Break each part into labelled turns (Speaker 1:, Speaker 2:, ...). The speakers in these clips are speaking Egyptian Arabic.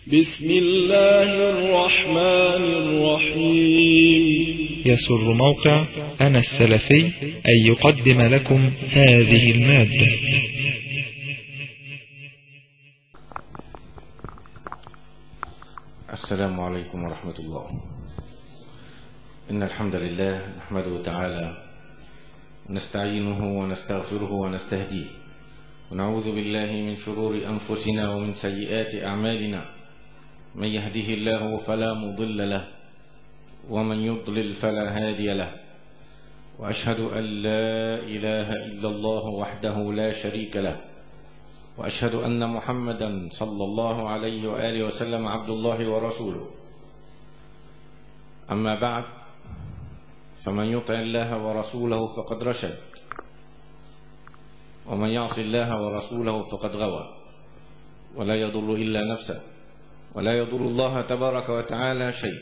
Speaker 1: بسم الله الرحمن الرحيم
Speaker 2: يسر موقع أنا السلفي أن يقدم لكم هذه المادة
Speaker 3: السلام عليكم ورحمة الله إن الحمد لله نحمده تعالى ونستعينه ونستغفره ونستهديه ونعوذ بالله من شرور أنفسنا ومن سيئات أعمالنا من يهده الله فلا مضل له ومن يضلل فلا هادي له وأشهد أن لا إله إلا الله وحده لا شريك له وأشهد أن محمدا صلى الله عليه وآله وسلم عبد الله ورسوله أما بعد فمن يطع الله ورسوله فقد رشد ومن يعص الله ورسوله فقد غوى ولا يضر إلا نفسه ولا يضر الله تبارك وتعالى شيء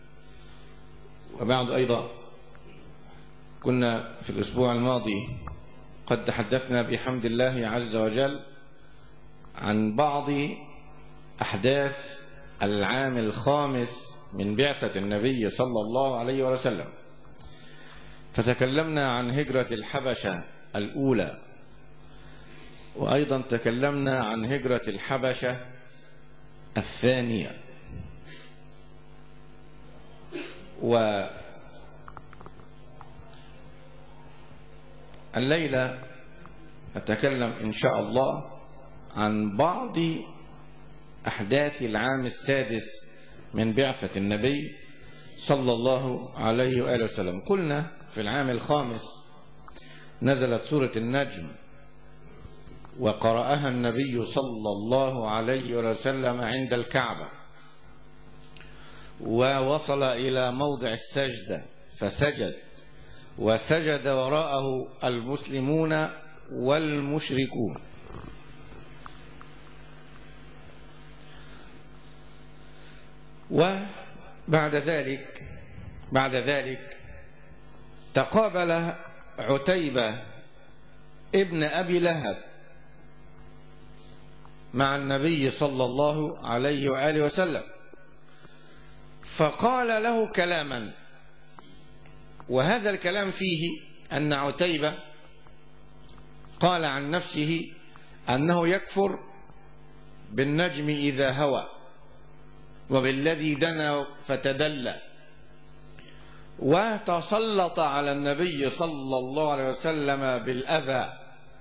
Speaker 3: وبعد أيضا كنا في الأسبوع الماضي قد تحدثنا بحمد الله عز وجل عن بعض أحداث العام الخامس من بعثة النبي صلى الله عليه وسلم فتكلمنا عن هجرة الحبشة الأولى وأيضا تكلمنا عن هجرة الحبشة الثانية والليلة أتكلم إن شاء الله عن بعض أحداث العام السادس من بعثة النبي صلى الله عليه وآله وسلم قلنا في العام الخامس نزلت سورة النجم وقرأها النبي صلى الله عليه وسلم عند الكعبة ووصل إلى موضع السجدة فسجد وسجد وراءه المسلمون والمشركون وبعد ذلك بعد ذلك تقابل عتيبة ابن أبي لهب مع النبي صلى الله عليه وآله وسلم فقال له كلاما وهذا الكلام فيه أن عتيبة قال عن نفسه أنه يكفر بالنجم إذا هوى وبالذي دنا فتدلى وتسلط على النبي صلى الله عليه وسلم بالأذى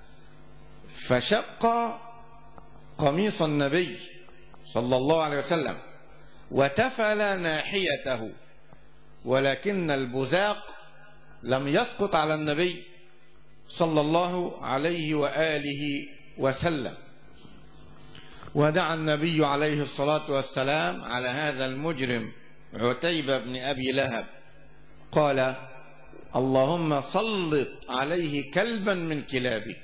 Speaker 3: فشق قميص النبي صلى الله عليه وسلم وتفل ناحيته ولكن البزاق لم يسقط على النبي صلى الله عليه وآله وسلم ودعا النبي عليه الصلاة والسلام على هذا المجرم عتيبة بن أبي لهب قال اللهم سلط عليه كلبا من كلابك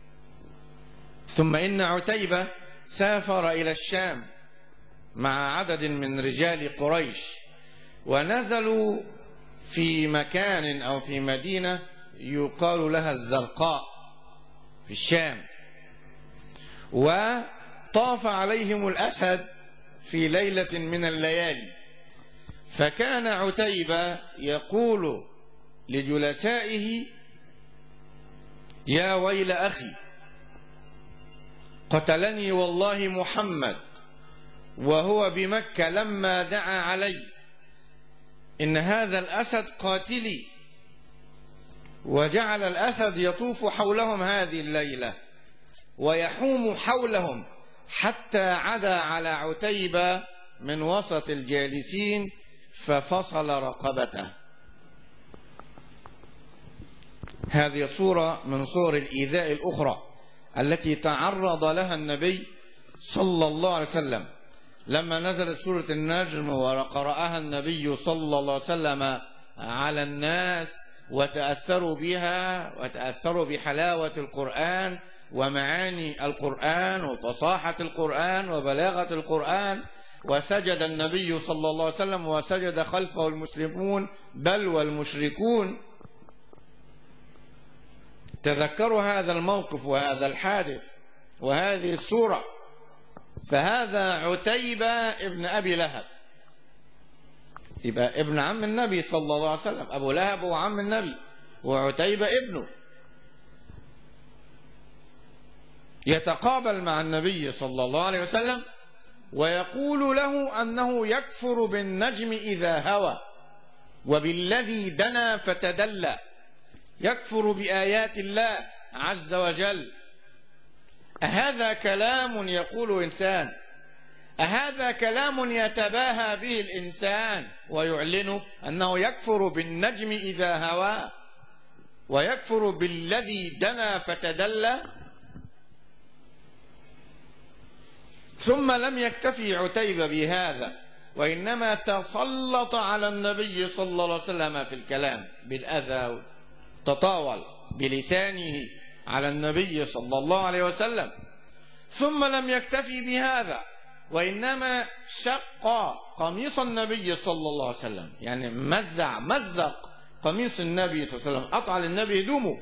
Speaker 3: ثم إن عتيبة سافر إلى الشام مع عدد من رجال قريش ونزلوا في مكان أو في مدينة يقال لها الزرقاء في الشام وطاف عليهم الأسد في ليلة من الليالي فكان عتيبة يقول لجلسائه يا ويل أخي قتلني والله محمد وهو بمكة لما دعا علي إن هذا الأسد قاتلي وجعل الأسد يطوف حولهم هذه الليلة ويحوم حولهم حتى عدا على عتيبة من وسط الجالسين ففصل رقبته هذه صورة من صور الإيذاء الأخرى التي تعرض لها النبي صلى الله عليه وسلم لما نزلت سورة النجم وقرأها النبي صلى الله عليه وسلم على الناس وتأثروا بها وتأثروا بحلاوة القرآن ومعاني القرآن وفصاحة القرآن وبلاغة القرآن وسجد النبي صلى الله عليه وسلم وسجد خلفه المسلمون بل والمشركون تذكروا هذا الموقف وهذا الحادث وهذه السورة فهذا عتيبة ابن أبي لهب يبقى ابن عم النبي صلى الله عليه وسلم أبو لهب هو عم النبي وعتيبة ابنه يتقابل مع النبي صلى الله عليه وسلم ويقول له أنه يكفر بالنجم إذا هوى وبالذي دنا فتدلى يكفر بآيات الله عز وجل أهذا كلام يقول إنسان أهذا كلام يتباهى به الإنسان ويعلن أنه يكفر بالنجم إذا هوى ويكفر بالذي دنا فتدلى ثم لم يكتفي عتيبة بهذا وإنما تسلط على النبي صلى الله عليه وسلم في الكلام بالأذى تطاول بلسانه على النبي صلى الله عليه وسلم ثم لم يكتفي بهذا وإنما شق قميص النبي صلى الله عليه وسلم يعني مزع مزق قميص النبي صلى الله عليه وسلم قطع للنبي هدومه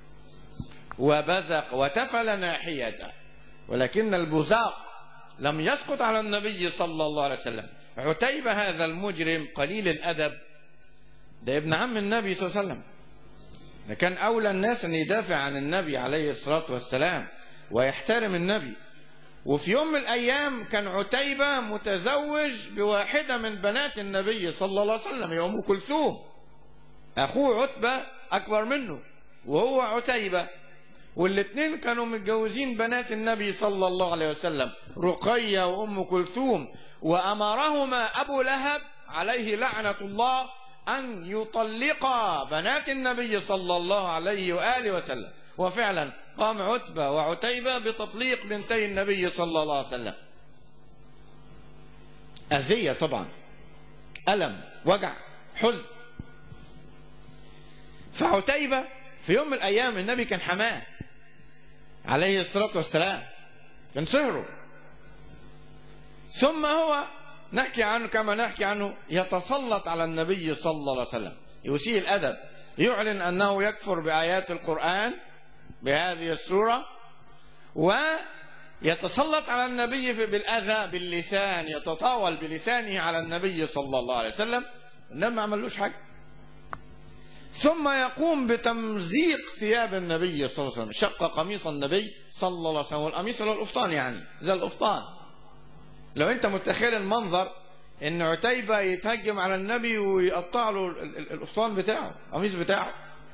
Speaker 3: وبزق وتفل ناحيته ولكن البزاق لم يسقط على النبي صلى الله عليه وسلم عتيبة هذا المجرم قليل الأدب ده ابن عم النبي صلى الله عليه وسلم ده كان أولى الناس أن يدافع عن النبي عليه الصلاة والسلام ويحترم النبي وفي يوم من الأيام كان عتيبة متزوج بواحدة من بنات النبي صلى الله عليه وسلم هي أم كلثوم أخوه عتبة أكبر منه وهو عتيبة والاثنين كانوا متجوزين بنات النبي صلى الله عليه وسلم رقية وأم كلثوم وأمرهما أبو لهب عليه لعنة الله أن يطلقا بنات النبي صلى الله عليه وآله وسلم وفعلا قام عتبة وعتيبة بتطليق بنتي النبي صلى الله عليه وسلم أذية طبعا ألم وجع حزن فعتيبة في يوم من الأيام النبي كان حماه عليه الصلاة والسلام كان سهره ثم هو نحكي عنه كما نحكي عنه يتسلط على النبي صلى الله عليه وسلم يسيء الأدب يعلن أنه يكفر بآيات القرآن بهذه السورة ويتسلط على النبي بالأذى باللسان يتطاول بلسانه على النبي صلى الله عليه وسلم النبي ما عملوش حاجة ثم يقوم بتمزيق ثياب النبي صلى الله عليه وسلم شق قميص النبي صلى الله عليه وسلم والقميص هو القفطان يعني زي القفطان لو انت متخيل المنظر ان عتيبة يتهجم على النبي ويقطع له القفطان بتاعه القميص بتاعه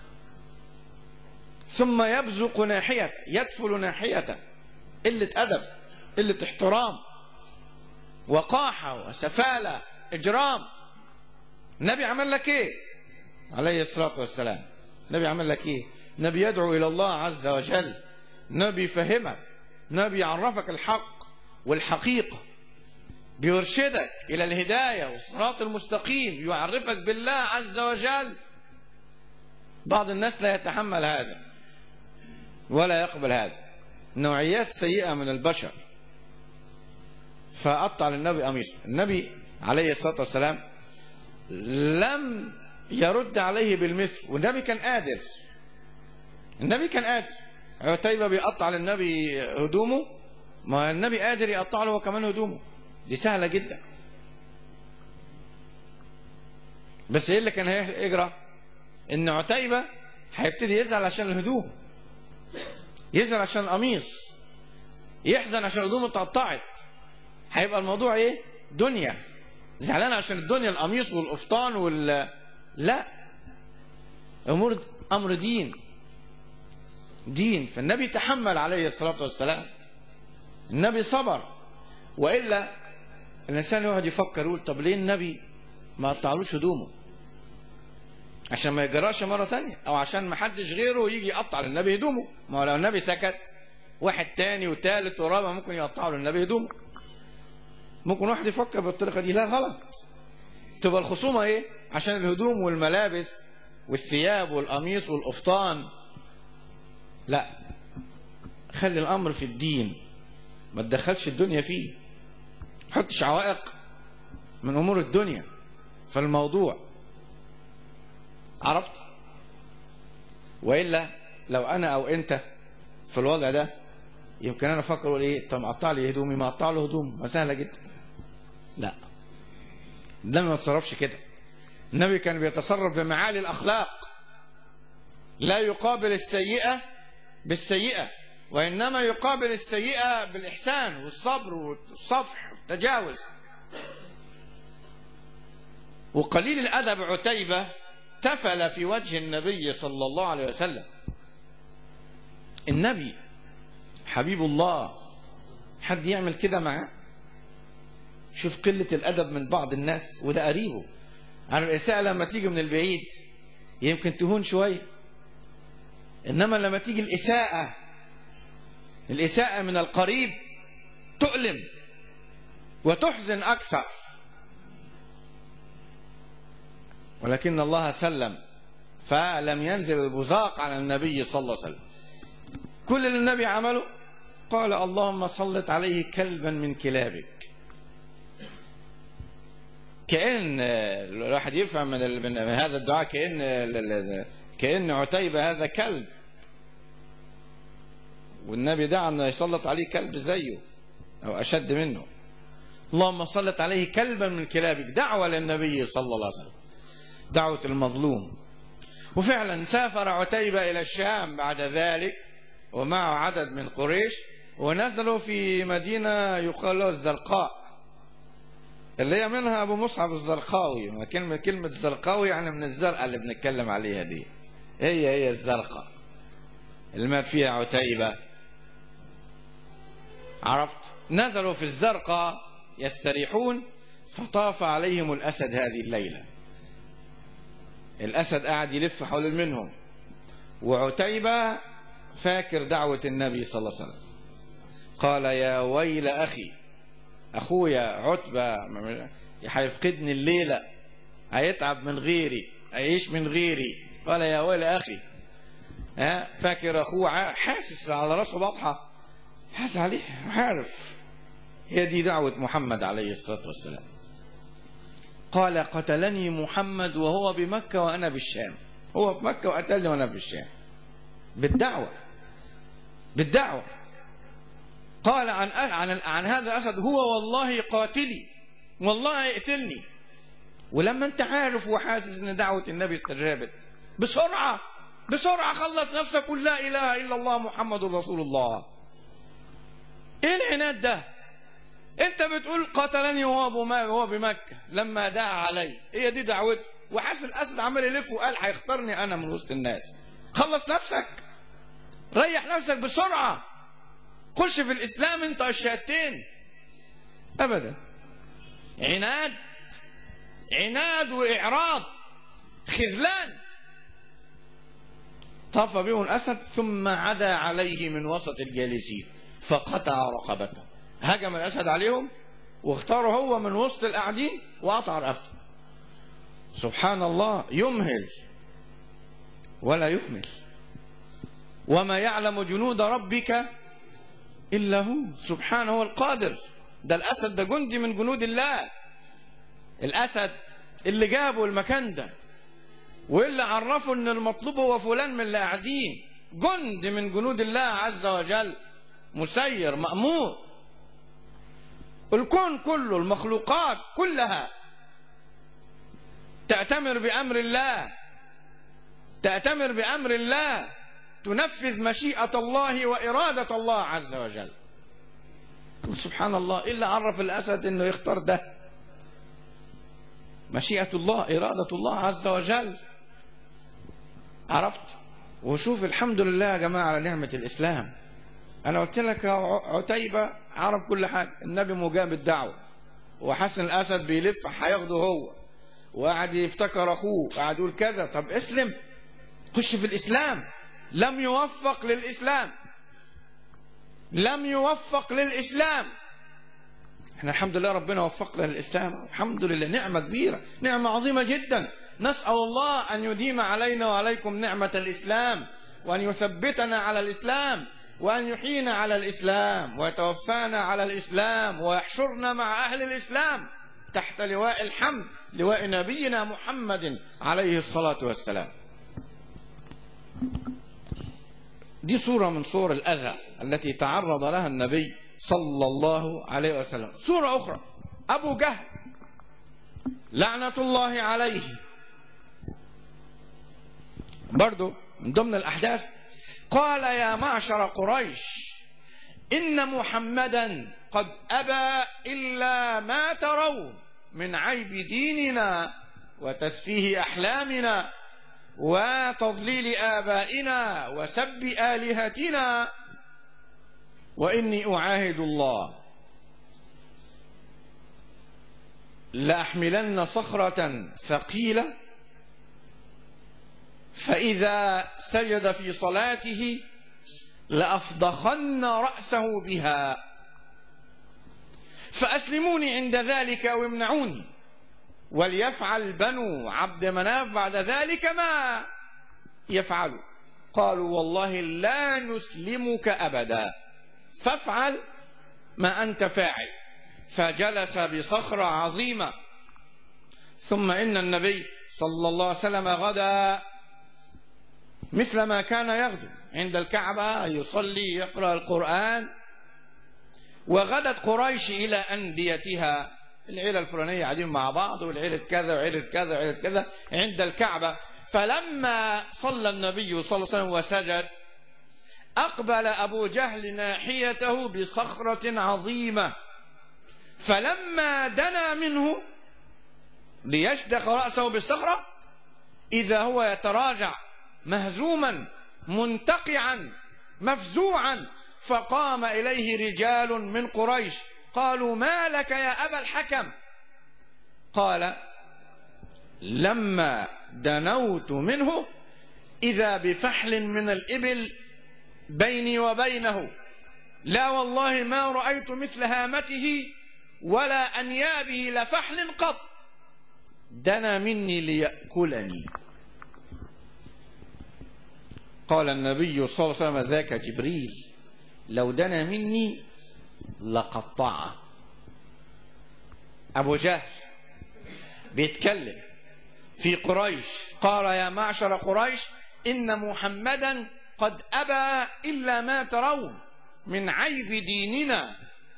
Speaker 3: ثم يبزق ناحية يدفل ناحيته قلة أدب قلة احترام وقاحة وسفالة إجرام النبي عمل لك ايه عليه الصلاة والسلام النبي عمل لك ايه نبي يدعو إلى الله عز وجل نبي يفهمك نبي يعرفك الحق والحقيقة بيرشدك إلى الهداية والصراط المستقيم يعرفك بالله عز وجل بعض الناس لا يتحمل هذا ولا يقبل هذا نوعيات سيئة من البشر فقطع للنبي قميصه النبي عليه الصلاة والسلام لم يرد عليه بالمثل والنبي كان قادر النبي كان قادر عتيبة بيقطع للنبي هدومه ما النبي قادر يقطع له كمان هدومه دي سهلة جدا بس ايه اللي كان هيجرى ان عتيبة هيبتدي يزعل عشان الهدوم يزعل عشان القميص يحزن عشان هدومه اتقطعت هيبقى الموضوع ايه دنيا زعلان عشان الدنيا القميص والقفطان وال لا امور امر دين دين فالنبي تحمل عليه الصلاه والسلام النبي صبر والا الانسان يقعد يفكر يقول طب ليه النبي ما قطعلوش هدومه عشان ما يجراش مره تانية او عشان ما حدش غيره يجي يقطع للنبي هدومه ما هو لو النبي سكت واحد تاني وتالت ورابع ممكن يقطعوا للنبي هدومه ممكن واحد يفكر بالطريقه دي لا غلط تبقى الخصومه ايه عشان الهدوم والملابس والثياب والقميص والقفطان لا خلي الامر في الدين ما تدخلش الدنيا فيه ما تحطش عوائق من امور الدنيا في الموضوع عرفت والا لو انا او انت في الوضع ده يمكن انا افكر اقول ايه طب اقطع لي هدومي ما اقطع له هدوم ما سهله جدا لا النبي ما تصرفش كده النبي كان بيتصرف بمعالي الاخلاق لا يقابل السيئه بالسيئه وانما يقابل السيئه بالاحسان والصبر والصفح والتجاوز وقليل الادب عتيبه تفل في وجه النبي صلى الله عليه وسلم النبي حبيب الله حد يعمل كده معاه شوف قلة الأدب من بعض الناس وده قريبه عن الإساءة لما تيجي من البعيد يمكن تهون شوية إنما لما تيجي الإساءة الإساءة من القريب تؤلم وتحزن أكثر ولكن الله سلم فلم ينزل البزاق على النبي صلى الله عليه وسلم كل اللي النبي عمله قال اللهم سلط عليه كلبا من كلابك كأن الواحد يفهم من, من هذا الدعاء كأن كأن عتيبة هذا كلب والنبي دعا أنه يسلط عليه كلب زيه أو أشد منه اللهم سلط عليه كلبا من كلابك دعوة للنبي صلى الله عليه وسلم دعوة المظلوم وفعلا سافر عتيبة إلى الشام بعد ذلك ومعه عدد من قريش ونزلوا في مدينة يقال له الزرقاء اللي هي منها أبو مصعب الزرقاوي كلمة كلمة الزرقاوي يعني من الزرقاء اللي بنتكلم عليها دي هي هي الزرقاء اللي مات فيها عتيبة عرفت نزلوا في الزرقاء يستريحون فطاف عليهم الأسد هذه الليلة الأسد قاعد يلف حول منهم وعتيبة فاكر دعوة النبي صلى الله عليه وسلم قال يا ويل أخي أخويا عتبة هيفقدني الليلة هيتعب من غيري هيعيش من غيري قال يا ويل أخي ها فاكر أخوه حاسس على راسه بطحة حاسس عليه عارف هي دي دعوة محمد عليه الصلاة والسلام قال قتلني محمد وهو بمكة وأنا بالشام هو بمكة وقتلني وأنا بالشام بالدعوة بالدعوة قال عن عن عن هذا الأسد هو والله قاتلي والله يقتلني ولما أنت عارف وحاسس إن دعوة النبي استجابت بسرعة بسرعة خلص نفسك قل لا إله إلا الله محمد رسول الله إيه العناد ده أنت بتقول قتلني وهو وهو بمكة لما دعا علي هي دي دعوته وحاسس الأسد عمال يلف وقال هيختارني أنا من وسط الناس خلص نفسك ريح نفسك بسرعة خش في الإسلام أنت الشهادتين أبدا عناد عناد وإعراض خذلان طاف بهم الأسد ثم عدا عليه من وسط الجالسين فقطع رقبته هجم الأسد عليهم واختاره هو من وسط القاعدين وقطع رقبته سبحان الله يمهل ولا يهمل وما يعلم جنود ربك إلا هو سبحانه القادر ده الأسد ده جندي من جنود الله الأسد اللي جابه المكان ده واللي عرفه ان المطلوب هو فلان من اللي قاعدين جند من جنود الله عز وجل مسير مأمور الكون كله المخلوقات كلها تأتمر بأمر الله تأتمر بأمر الله تنفذ مشيئة الله وإرادة الله عز وجل سبحان الله إلا عرف الأسد أنه يختار ده مشيئة الله إرادة الله عز وجل عرفت وشوف الحمد لله يا جماعة على نعمة الإسلام أنا قلت لك عتيبة عرف كل حاجة النبي مجاب الدعوة وحسن الأسد بيلف هياخده هو وقعد يفتكر أخوه قعد يقول كذا طب اسلم خش في الإسلام لم يوفق للإسلام لم يوفق للإسلام احنا الحمد لله ربنا وفقنا للإسلام الحمد لله نعمة كبيرة نعمة عظيمة جدا نسأل الله أن يديم علينا وعليكم نعمة الإسلام وأن يثبتنا على الإسلام وأن يحيينا على الإسلام ويتوفانا على الإسلام ويحشرنا مع أهل الإسلام تحت لواء الحمد لواء نبينا محمد عليه الصلاة والسلام دي صورة من صور الأذى التي تعرض لها النبي صلى الله عليه وسلم سورة أخرى أبو جهل لعنة الله عليه برضو من ضمن الأحداث قال يا معشر قريش إن محمدا قد أبى إلا ما ترون من عيب ديننا وتسفيه أحلامنا وتضليل آبائنا وسب آلهتنا وإني أعاهد الله لأحملن صخرة ثقيلة فإذا سجد في صلاته لأفضخن رأسه بها فأسلموني عند ذلك أو امنعوني وليفعل بنو عبد مناف بعد ذلك ما يفعل قالوا والله لا نسلمك أبدا فافعل ما أنت فاعل فجلس بصخرة عظيمة ثم إن النبي صلى الله عليه وسلم غدا مثل ما كان يغدو عند الكعبة يصلي يقرأ القرآن وغدت قريش إلى أنديتها العيلة الفلانية قاعدين مع بعض والعيلة كذا وعيلة كذا وعيلة كذا عند الكعبة فلما صلى النبي صلى الله عليه وسلم وسجد أقبل أبو جهل ناحيته بصخرة عظيمة فلما دنا منه ليشدخ رأسه بالصخرة إذا هو يتراجع مهزوما منتقعا مفزوعا فقام إليه رجال من قريش قالوا ما لك يا أبا الحكم قال لما دنوت منه إذا بفحل من الإبل بيني وبينه لا والله ما رأيت مثل هامته ولا أنيابه لفحل قط دنا مني ليأكلني قال النبي صلى الله عليه وسلم ذاك جبريل لو دنا مني لقطعه أبو جهل بيتكلم في قريش قال يا معشر قريش إن محمدا قد أبى إلا ما ترون من عيب ديننا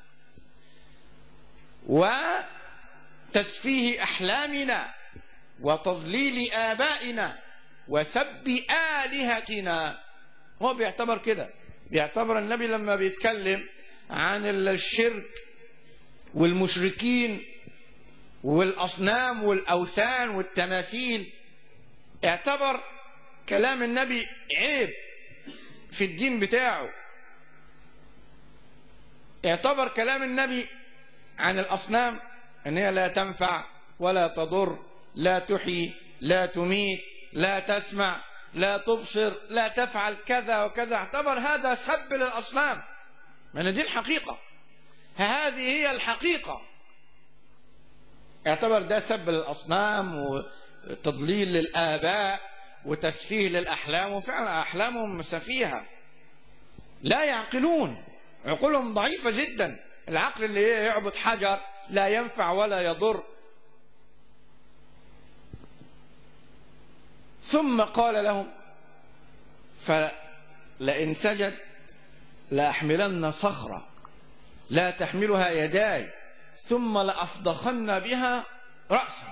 Speaker 3: وتسفيه أحلامنا وتضليل آبائنا وسب آلهتنا هو بيعتبر كده بيعتبر النبي لما بيتكلم عن الشرك والمشركين والأصنام والأوثان والتماثيل اعتبر كلام النبي عيب في الدين بتاعه اعتبر كلام النبي عن الأصنام أن هي لا تنفع ولا تضر لا تحيي لا تميت لا تسمع لا تبصر لا تفعل كذا وكذا اعتبر هذا سب للأصنام من دي الحقيقة هذه هي الحقيقة اعتبر ده سب للأصنام وتضليل للآباء وتسفيه للأحلام وفعلا أحلامهم سفيهة لا يعقلون عقولهم ضعيفة جدا العقل اللي يعبد حجر لا ينفع ولا يضر ثم قال لهم فلئن سجد لأحملن صخرة لا تحملها يداي ثم لأفضخن بها رأسه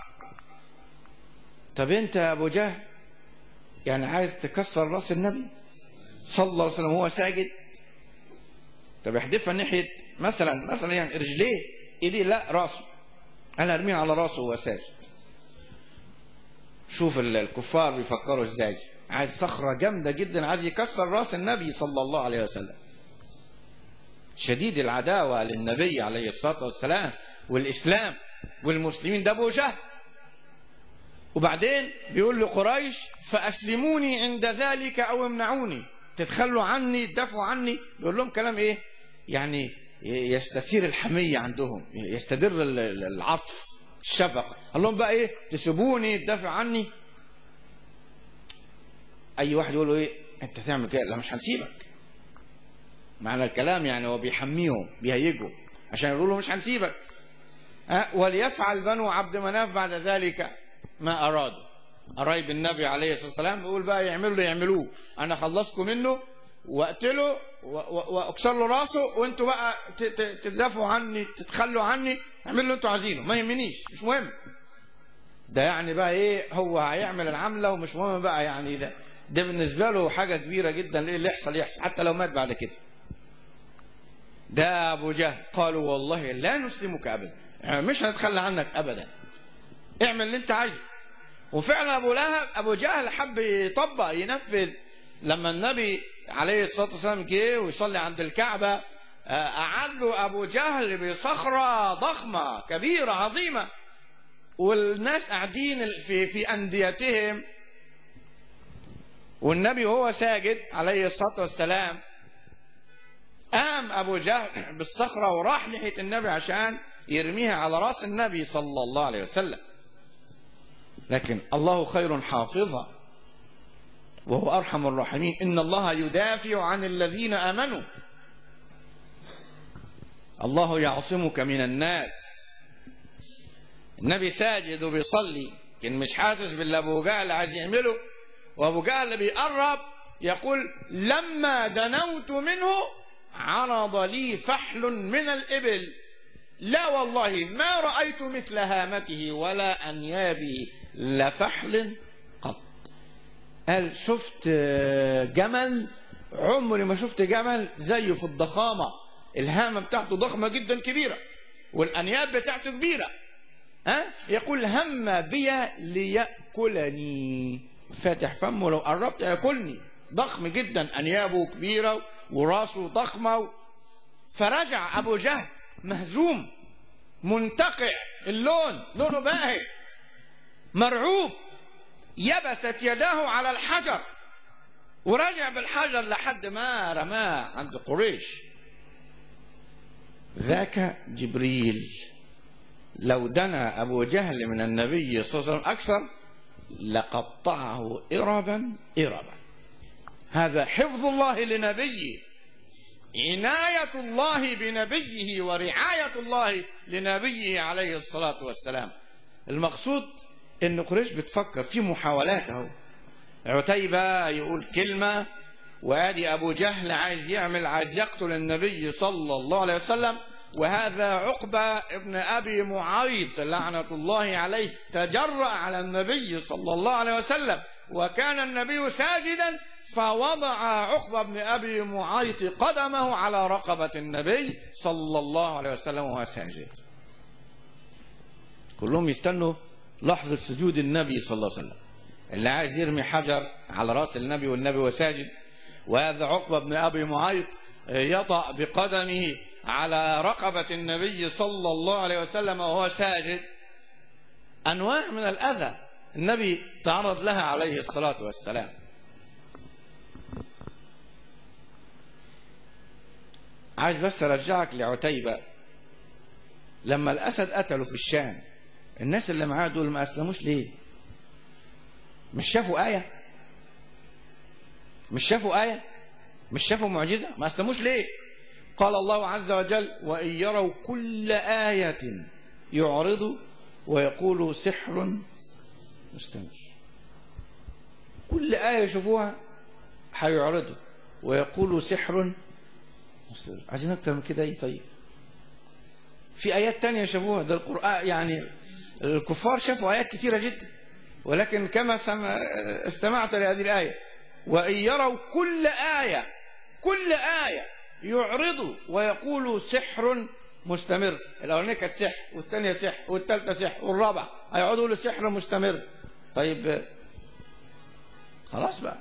Speaker 3: طب انت يا ابو جهل يعني عايز تكسر راس النبي صلى الله عليه وسلم وهو ساجد طب احدفها ناحيه مثلا مثلا يعني رجليه ايديه لا راسه انا ارميها على راسه وهو ساجد شوف الكفار بيفكروا ازاي عايز صخره جامده جدا عايز يكسر راس النبي صلى الله عليه وسلم شديد العداوه للنبي عليه الصلاه والسلام والاسلام والمسلمين ده ابو جهل وبعدين بيقول لقريش فأسلموني عند ذلك أو امنعوني تتخلوا عني تدافعوا عني بيقول لهم كلام إيه يعني يستثير الحمية عندهم يستدر العطف الشفقة قال لهم بقى إيه تسيبوني تدافع عني أي واحد يقول له إيه أنت تعمل كده لا مش هنسيبك معنى الكلام يعني هو بيحميهم بيهيجهم عشان يقولوا له مش هنسيبك أه وليفعل بنو عبد مناف بعد ذلك ما أرادوا قرايب النبي عليه الصلاة والسلام بيقول بقى يعملوا اللي يعملوه أنا خلصكم منه
Speaker 4: واقتله و- و- واكسر له راسه وانتوا بقى ت- ت- تدافعوا عني تتخلوا عني اعملوا اللي انتوا عايزينه ما يهمنيش مش مهم ده يعني بقى ايه هو هيعمل العمله ومش مهم بقى يعني ده ده بالنسبه له حاجه كبيره جدا ايه اللي يحصل يحصل حتى لو مات بعد كده ده ابو جهل قالوا والله لا نسلمك ابدا يعني مش هنتخلى عنك ابدا اعمل اللي انت عايزه وفعلا ابو لهب ابو جهل حب يطبق ينفذ لما النبي عليه الصلاه والسلام جه ويصلي عند الكعبه آه، قعد له ابو جهل بصخره ضخمه كبيره عظيمه والناس قاعدين في في انديتهم والنبي وهو ساجد عليه الصلاه والسلام قام ابو جهل بالصخره وراح ناحيه النبي عشان يرميها على راس النبي صلى الله عليه وسلم لكن الله خير حافظا وهو ارحم الراحمين ان الله يدافع عن الذين امنوا الله يعصمك من الناس النبي ساجد وبيصلي كان مش حاسس باللي ابو جهل عايز يعمله وابو جهل بيقرب يقول لما دنوت منه عرض لي فحل من الابل لا والله ما رايت مثل هامته ولا انيابه لفحل قط قال شفت جمل عمري ما شفت جمل زيه في الضخامه الهامه بتاعته ضخمه جدا كبيره والانياب بتاعته كبيره ها يقول هم بي ليأكلني فاتح فمه لو قربت ياكلني ضخم جدا انيابه كبيره وراسه ضخمه فرجع ابو جهل مهزوم منتقع اللون لونه باهت مرعوب يبست يداه على الحجر ورجع بالحجر لحد ما رماه عند قريش ذاك جبريل لو دنا أبو جهل من النبي صلى الله عليه وسلم أكثر لقطعه إربا إربا هذا حفظ الله لنبيه عناية الله بنبيه ورعاية الله لنبيه عليه الصلاة والسلام المقصود ان قريش بتفكر في محاولات اهو عتيبة يقول كلمة وادي ابو جهل عايز يعمل عايز يقتل النبي صلى الله عليه وسلم وهذا عقبة ابن ابي معيط لعنة الله عليه تجرأ على النبي صلى الله عليه وسلم وكان النبي ساجدا فوضع عقبة بن ابي معيط قدمه على رقبة النبي صلى الله عليه وسلم وهو ساجد كلهم يستنوا لحظة سجود النبي صلى الله عليه وسلم اللي عايز يرمي حجر على راس النبي والنبي وساجد وهذا عقبة بن أبي معيط يطأ بقدمه على رقبة النبي صلى الله عليه وسلم وهو ساجد أنواع من الأذى النبي تعرض لها عليه الصلاة والسلام عايز بس أرجعك لعتيبة لما الأسد قتله في الشام الناس اللي معاه دول ما أسلموش ليه مش شافوا آية مش شافوا آية مش شافوا معجزة ما أسلموش ليه قال الله عز وجل وإن يروا كل آية يعرضوا ويقولوا سحر مستمر كل آية يشوفوها هيعرضوا ويقولوا سحر مستمر عايزين أكتر من كده إيه طيب في آيات تانية شافوها ده القرآن يعني الكفار شافوا آيات كثيرة جدا ولكن كما استمعت لهذه الآية وإن يروا كل آية كل آية يعرضوا ويقولوا سحر مستمر الأولانية كانت سحر والثانية سحر والثالثة سحر والرابعة هيقعدوا يقولوا سحر مستمر طيب خلاص بقى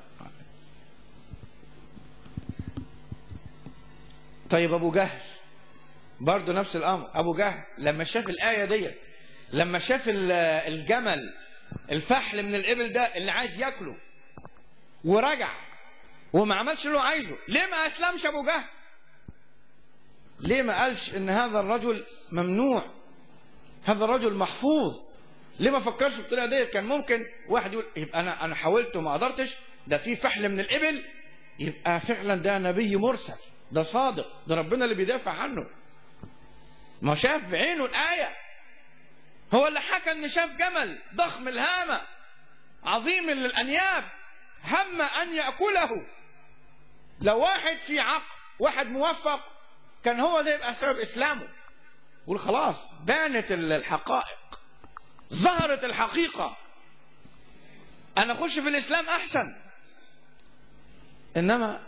Speaker 4: طيب أبو جهل برضه نفس الأمر أبو جهل لما شاف الآية ديت لما شاف الجمل الفحل من الإبل ده اللي عايز ياكله ورجع وما عملش اللي هو عايزه ليه ما أسلمش أبو جهل ليه ما قالش إن هذا الرجل ممنوع هذا الرجل محفوظ ليه ما فكرش بالطريقة ديت كان ممكن واحد يقول يبقى أنا أنا حاولت وما قدرتش ده في فحل من الإبل يبقى فعلا ده نبي مرسل ده صادق ده ربنا اللي بيدافع عنه ما شاف بعينه الآية هو اللي حكى ان شاف جمل ضخم الهامة عظيم للأنياب هم أن يأكله لو واحد في عقل واحد موفق كان هو ده يبقى سبب اسلامه والخلاص بانت الحقائق ظهرت الحقيقة انا اخش في الاسلام احسن انما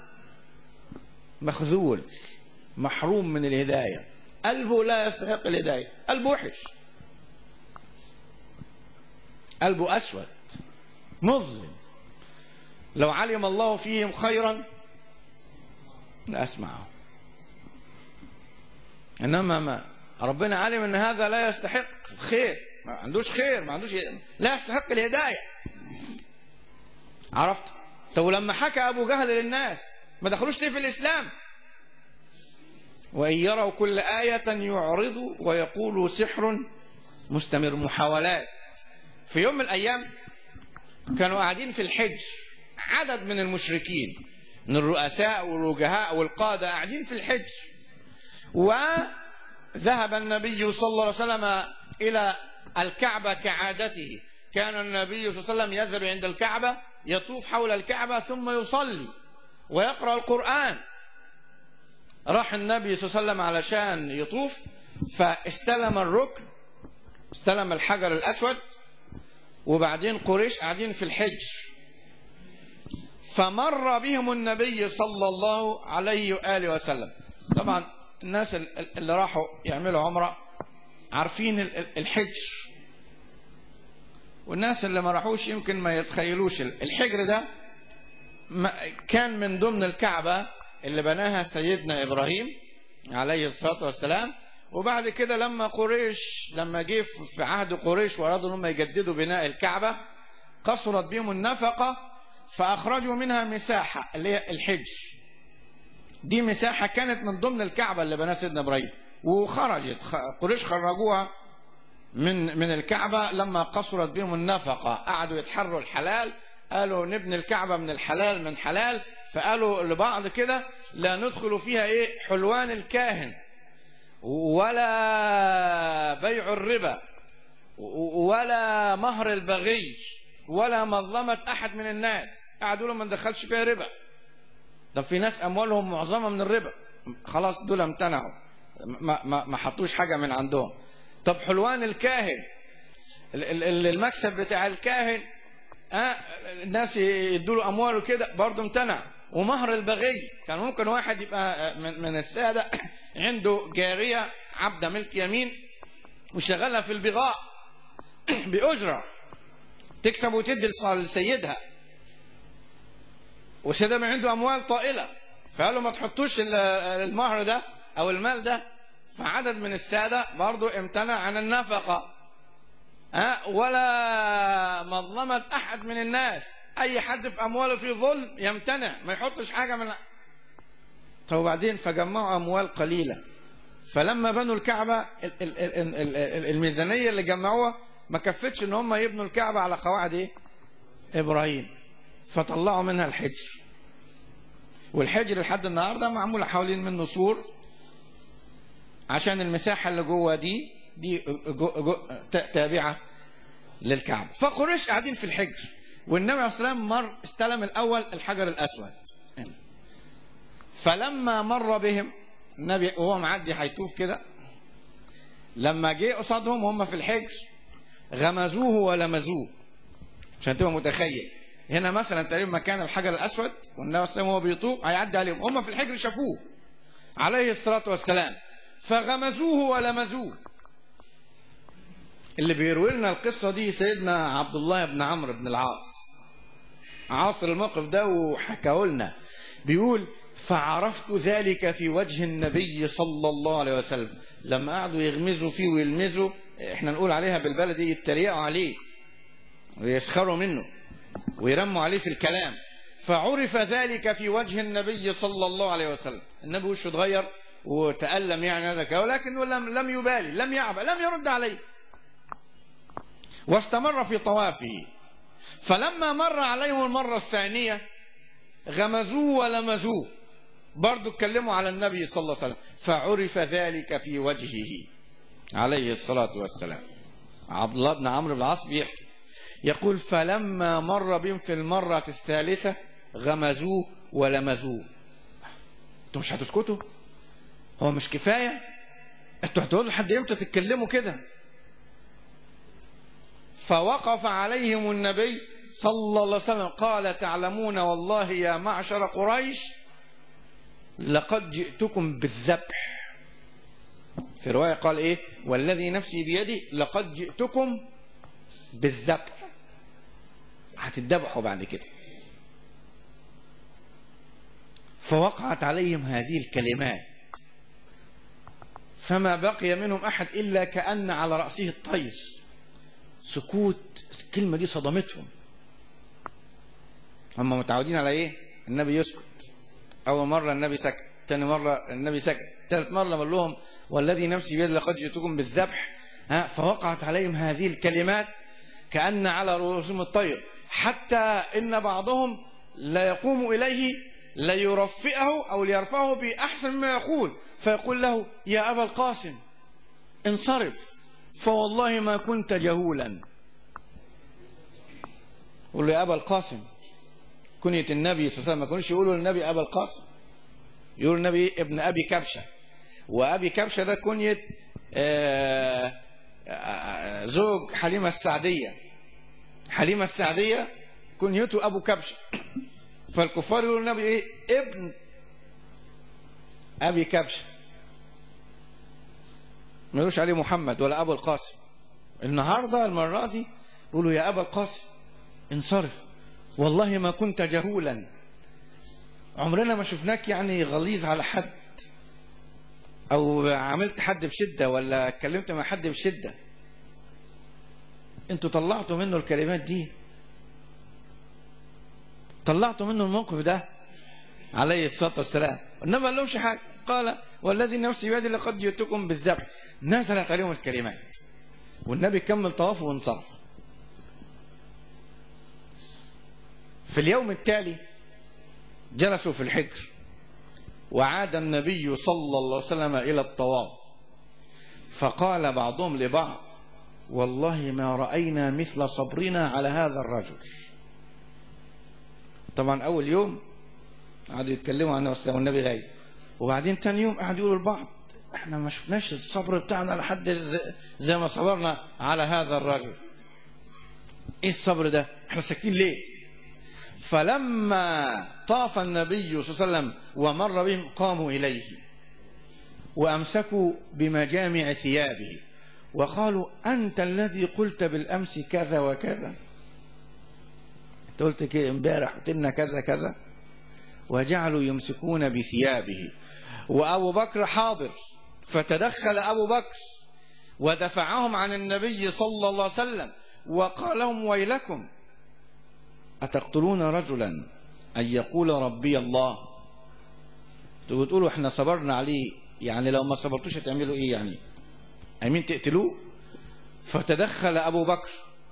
Speaker 4: مخذول محروم من الهداية قلبه لا يستحق الهداية قلبه وحش قلبه أسود مظلم لو علم الله فيهم خيرا لأسمعه إنما ما ربنا علم أن هذا لا يستحق الخير ما عندوش خير ما عندوش لا يستحق الهداية عرفت طب لما حكى أبو جهل للناس ما دخلوش ليه في الإسلام وإن يروا كل آية يعرضوا ويقولوا سحر مستمر محاولات في يوم من الأيام كانوا قاعدين في الحج عدد من المشركين من الرؤساء والوجهاء والقادة قاعدين في الحج وذهب النبي صلى الله عليه وسلم إلى الكعبة كعادته كان النبي صلى الله عليه وسلم يذهب عند الكعبة يطوف حول الكعبة ثم يصلي ويقرأ القرآن راح النبي صلى الله عليه وسلم علشان يطوف فاستلم الركن استلم الحجر الأسود وبعدين قريش قاعدين في الحج فمر بهم النبي صلى الله عليه وآله وسلم طبعا الناس اللي راحوا يعملوا عمرة عارفين الحج والناس اللي ما راحوش يمكن ما يتخيلوش الحجر ده كان من ضمن الكعبة اللي بناها سيدنا إبراهيم عليه الصلاة والسلام وبعد كده لما قريش لما جه في عهد قريش وأرادوا أنهم يجددوا بناء الكعبة قصرت بهم النفقة فأخرجوا منها مساحة اللي هي الحج دي مساحة كانت من ضمن الكعبة اللي بناها سيدنا إبراهيم وخرجت قريش خرجوها من من الكعبة لما قصرت بهم النفقة قعدوا يتحروا الحلال قالوا نبني الكعبة من الحلال من حلال فقالوا لبعض كده لا ندخل فيها ايه حلوان الكاهن ولا بيع الربا ولا مهر البغي ولا مظلمة أحد من الناس قعدوا لهم ما ندخلش فيها ربا طب في ناس أموالهم معظمة من الربا خلاص دول امتنعوا ما, ما, ما حطوش حاجة من عندهم طب حلوان الكاهن المكسب بتاع الكاهن آه الناس يدوا له امواله كده برضه امتنع ومهر البغي كان ممكن واحد يبقى من, من الساده عنده جاريه عبده ملك يمين وشغلها في البغاء باجره تكسب وتدي لسيدها وسيدها ما عنده اموال طائله فقال له ما تحطوش المهر ده او المال ده فعدد من الساده برضه امتنع عن النفقه أه ولا مظلمة أحد من الناس أي حد في أمواله في ظلم يمتنع ما يحطش حاجة من طب وبعدين فجمعوا أموال قليلة فلما بنوا الكعبة الميزانية اللي جمعوها ما كفتش ان هم يبنوا الكعبة على قواعد ايه ابراهيم فطلعوا منها الحجر والحجر لحد النهارده معمول حوالين منه سور عشان المساحة اللي جوه دي دي جو جو تابعة للكعبة فقريش قاعدين في الحجر والنبي عليه الصلاة والسلام مر استلم الأول الحجر الأسود فلما مر بهم النبي وهو معدي هيطوف كده لما جه قصادهم هم في الحجر غمزوه ولمزوه عشان تبقى متخيل هنا مثلا تقريبا مكان الحجر الأسود والنبي صلى الله عليه وسلم وهو بيطوف هيعدي عليهم هم في الحجر شافوه عليه الصلاة والسلام فغمزوه ولمزوه اللي بيروي لنا القصة دي سيدنا عبد الله بن عمرو بن العاص عاصر الموقف ده وحكاه لنا بيقول فعرفت ذلك في وجه النبي صلى الله عليه وسلم لما قعدوا يغمزوا فيه ويلمزوا احنا نقول عليها بالبلدي يتريقوا عليه ويسخروا منه ويرموا عليه في الكلام فعرف ذلك في وجه النبي صلى الله عليه وسلم النبي وشه اتغير وتألم يعني هذا ولكنه لم لم يبالي لم يعبأ لم يرد عليه واستمر في طوافه فلما مر عليهم المرة الثانية غمزوه ولمزوه برضو اتكلموا على النبي صلى الله عليه وسلم فعرف ذلك في وجهه عليه الصلاة والسلام عبد الله بن عمرو بن العاص بيحكي يقول فلما مر بهم في المرة الثالثة غمزوه ولمزوه انتوا مش هتسكتوا هو مش كفايه انتوا هتقولوا لحد امتى تتكلموا كده فوقف عليهم النبي صلى الله عليه وسلم قال تعلمون والله يا معشر قريش لقد جئتكم بالذبح في رواية قال ايه والذي نفسي بيدي لقد جئتكم بالذبح هتذبحوا بعد كده فوقعت عليهم هذه الكلمات فما بقي منهم أحد إلا كأن على رأسه الطير سكوت الكلمة دي صدمتهم هم متعودين على ايه النبي يسكت اول مرة النبي سكت ثاني مرة النبي سكت ثالث مرة قال لهم والذي نفسي بيد لقد جئتكم بالذبح ها فوقعت عليهم هذه الكلمات كأن على رؤوسهم الطير حتى إن بعضهم لا يقوم إليه ليرفئه أو ليرفعه بأحسن ما يقول فيقول له يا أبا القاسم انصرف فوالله ما كنت جهولا قول له يا أبا القاسم كنية النبي صلى الله عليه وسلم ما كانوش يقولوا للنبي أبا القاسم يقولوا النبي ابن أبي كبشة وأبي كبشة ده كنية آه، آه، زوج حليمة السعدية حليمة السعدية كنيته أبو كبشة فالكفار يقولوا النبي إيه ابن أبي كبشة ما يقولوش عليه محمد ولا أبو القاسم النهاردة المرة دي يقولوا يا أبا القاسم انصرف والله ما كنت جهولا عمرنا ما شفناك يعني غليظ على حد او عملت حد بشدة ولا اتكلمت مع حد بشدة انتوا طلعتوا منه الكلمات دي طلعتوا منه الموقف ده عليه الصلاة والسلام انما قال لهمش حاجة قال والذي نفسي بيدي لقد جئتكم بالذبح نزلت عليهم الكلمات والنبي كمل طوافه وانصرف في اليوم التالي جلسوا في الحجر وعاد النبي صلى الله عليه وسلم إلى الطواف فقال بعضهم لبعض والله ما رأينا مثل صبرنا على هذا الرجل طبعا أول يوم قعدوا يتكلموا عن نفسه والنبي غايب وبعدين تاني يوم قعدوا يقولوا لبعض احنا ما شفناش الصبر بتاعنا لحد زي, زي ما صبرنا على هذا الرجل ايه الصبر ده احنا ساكتين ليه فلما طاف النبي صلى الله عليه وسلم ومر بهم قاموا إليه وأمسكوا بمجامع ثيابه وقالوا أنت الذي قلت بالأمس كذا وكذا أنت قلت كده امبارح قلت لنا كذا كذا وجعلوا يمسكون بثيابه وأبو بكر حاضر فتدخل أبو بكر ودفعهم عن النبي صلى الله عليه وسلم وقال لهم ويلكم أتقتلون رجلا أن يقول ربي الله تقول تقولوا احنا صبرنا عليه يعني لو ما صبرتوش هتعملوا ايه يعني امين تقتلوه فتدخل ابو بكر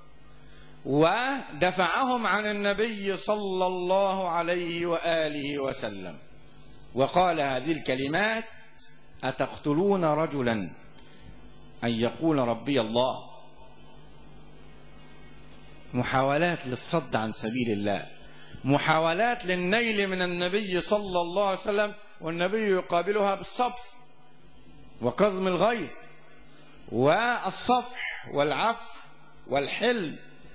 Speaker 4: ودفعهم عن النبي صلى الله عليه واله وسلم وقال هذه الكلمات اتقتلون رجلا ان يقول ربي الله محاولات للصد عن سبيل الله محاولات للنيل من النبي صلى الله عليه وسلم والنبي يقابلها بالصبر وكظم الغيظ والصفح والعفو والحلم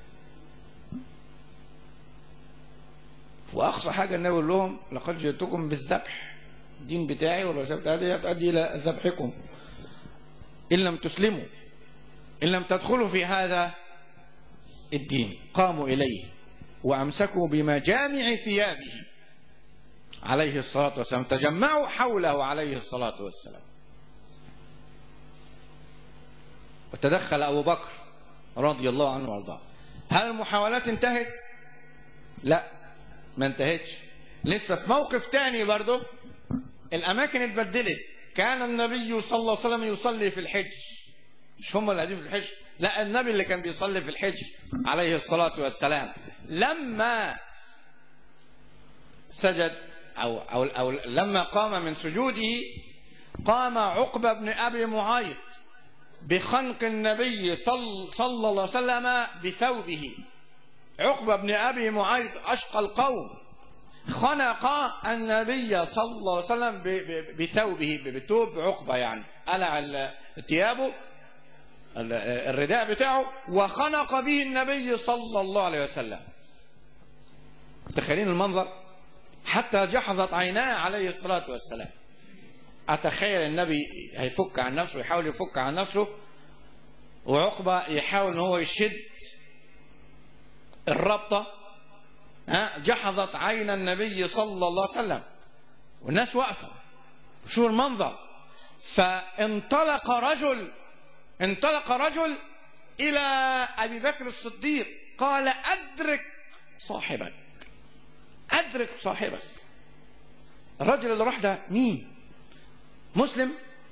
Speaker 4: واقصى حاجه النبي يقول لهم لقد جئتكم بالذبح الدين بتاعي والرسالة هذه تؤدي الى ذبحكم ان لم تسلموا ان لم تدخلوا في هذا الدين قاموا إليه وأمسكوا بمجامع ثيابه عليه الصلاة والسلام تجمعوا حوله عليه الصلاة والسلام وتدخل أبو بكر رضي الله عنه وارضاه هل المحاولات انتهت لا ما انتهتش لسه في موقف تاني برضه الأماكن اتبدلت كان النبي صلى الله عليه وسلم يصلي في الحج مش هم اللي قاعدين في الحج لا النبي اللي كان بيصلي في الحج عليه الصلاة والسلام لما سجد أو, أو, أو لما قام من سجوده قام عقبة بن أبي معيط بخنق النبي صلى الله عليه وسلم بثوبه عقبة بن أبي معيط أشقى القوم خنق النبي صلى الله عليه وسلم ب- ب- بثوبه بثوب عقبة يعني قلع ال- ثيابه ال- الرداء بتاعه وخنق به النبي صلى الله عليه وسلم تخيلين المنظر حتى جحظت عيناه عليه الصلاة والسلام أتخيل النبي هيفك عن نفسه يحاول يفك عن نفسه وعقبة يحاول ان هو يشد الربطة ها جحظت عين النبي صلى الله عليه وسلم والناس واقفة شو المنظر فانطلق رجل انطلق رجل إلى أبي بكر الصديق قال أدرك صاحبك أدرك صاحبك الرجل اللي راح ده مين مسلم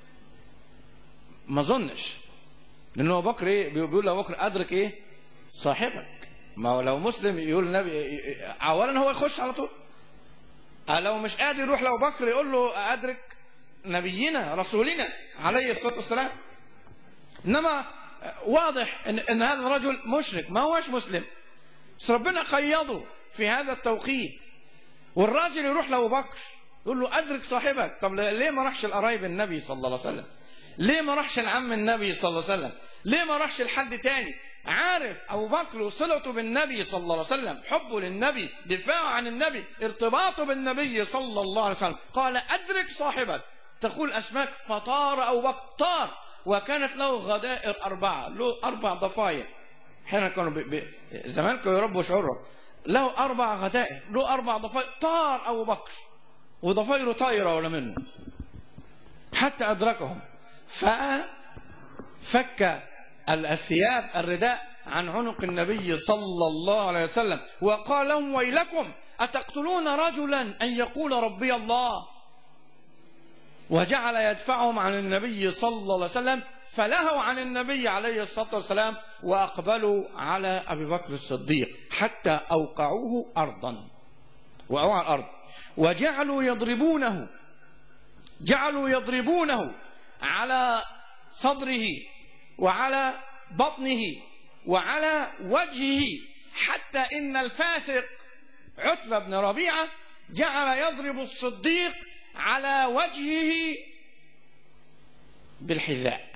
Speaker 4: ما ظنش لأن أبو بكر إيه بيقول لأبو بكر أدرك إيه صاحبك ما هو لو مسلم يقول النبي أولا هو يخش على طول آه لو مش قادر يروح لأبو بكر يقول له أدرك نبينا رسولنا عليه الصلاة والسلام إنما واضح إن, إن هذا الرجل مشرك ما هوش مسلم بس ربنا قيده في هذا التوقيت والراجل يروح لأبو بكر يقول له أدرك صاحبك طب ليه ما راحش القرايب النبي صلى الله عليه وسلم ليه ما راحش العم النبي صلى الله عليه وسلم ليه ما راحش لحد تاني عارف أبو بكر وصلته بالنبي صلى الله عليه وسلم حبه للنبي دفاعه عن النبي ارتباطه بالنبي صلى الله عليه وسلم قال أدرك صاحبك تقول أسماك فطار أبو بكر طار وكانت له غدائر أربعة له أربع ضفاير حين كانوا ب... ب... زمان كانوا يربوا شعره له أربع غدائر له أربع ضفاير طار أبو بكر وضفايره طايرة ولا منه حتى أدركهم ففك الثياب الرداء عن عنق النبي صلى الله عليه وسلم وقال لهم ويلكم أتقتلون رجلا أن يقول ربي الله وجعل يدفعهم عن النبي صلى الله عليه وسلم فلهوا عن النبي عليه الصلاة والسلام وأقبلوا على أبي بكر الصديق حتى أوقعوه أرضا وقعوا على الأرض وجعلوا يضربونه جعلوا يضربونه على صدره وعلى بطنه وعلى وجهه حتى إن الفاسق عتبة بن ربيعة جعل يضرب الصديق على وجهه بالحذاء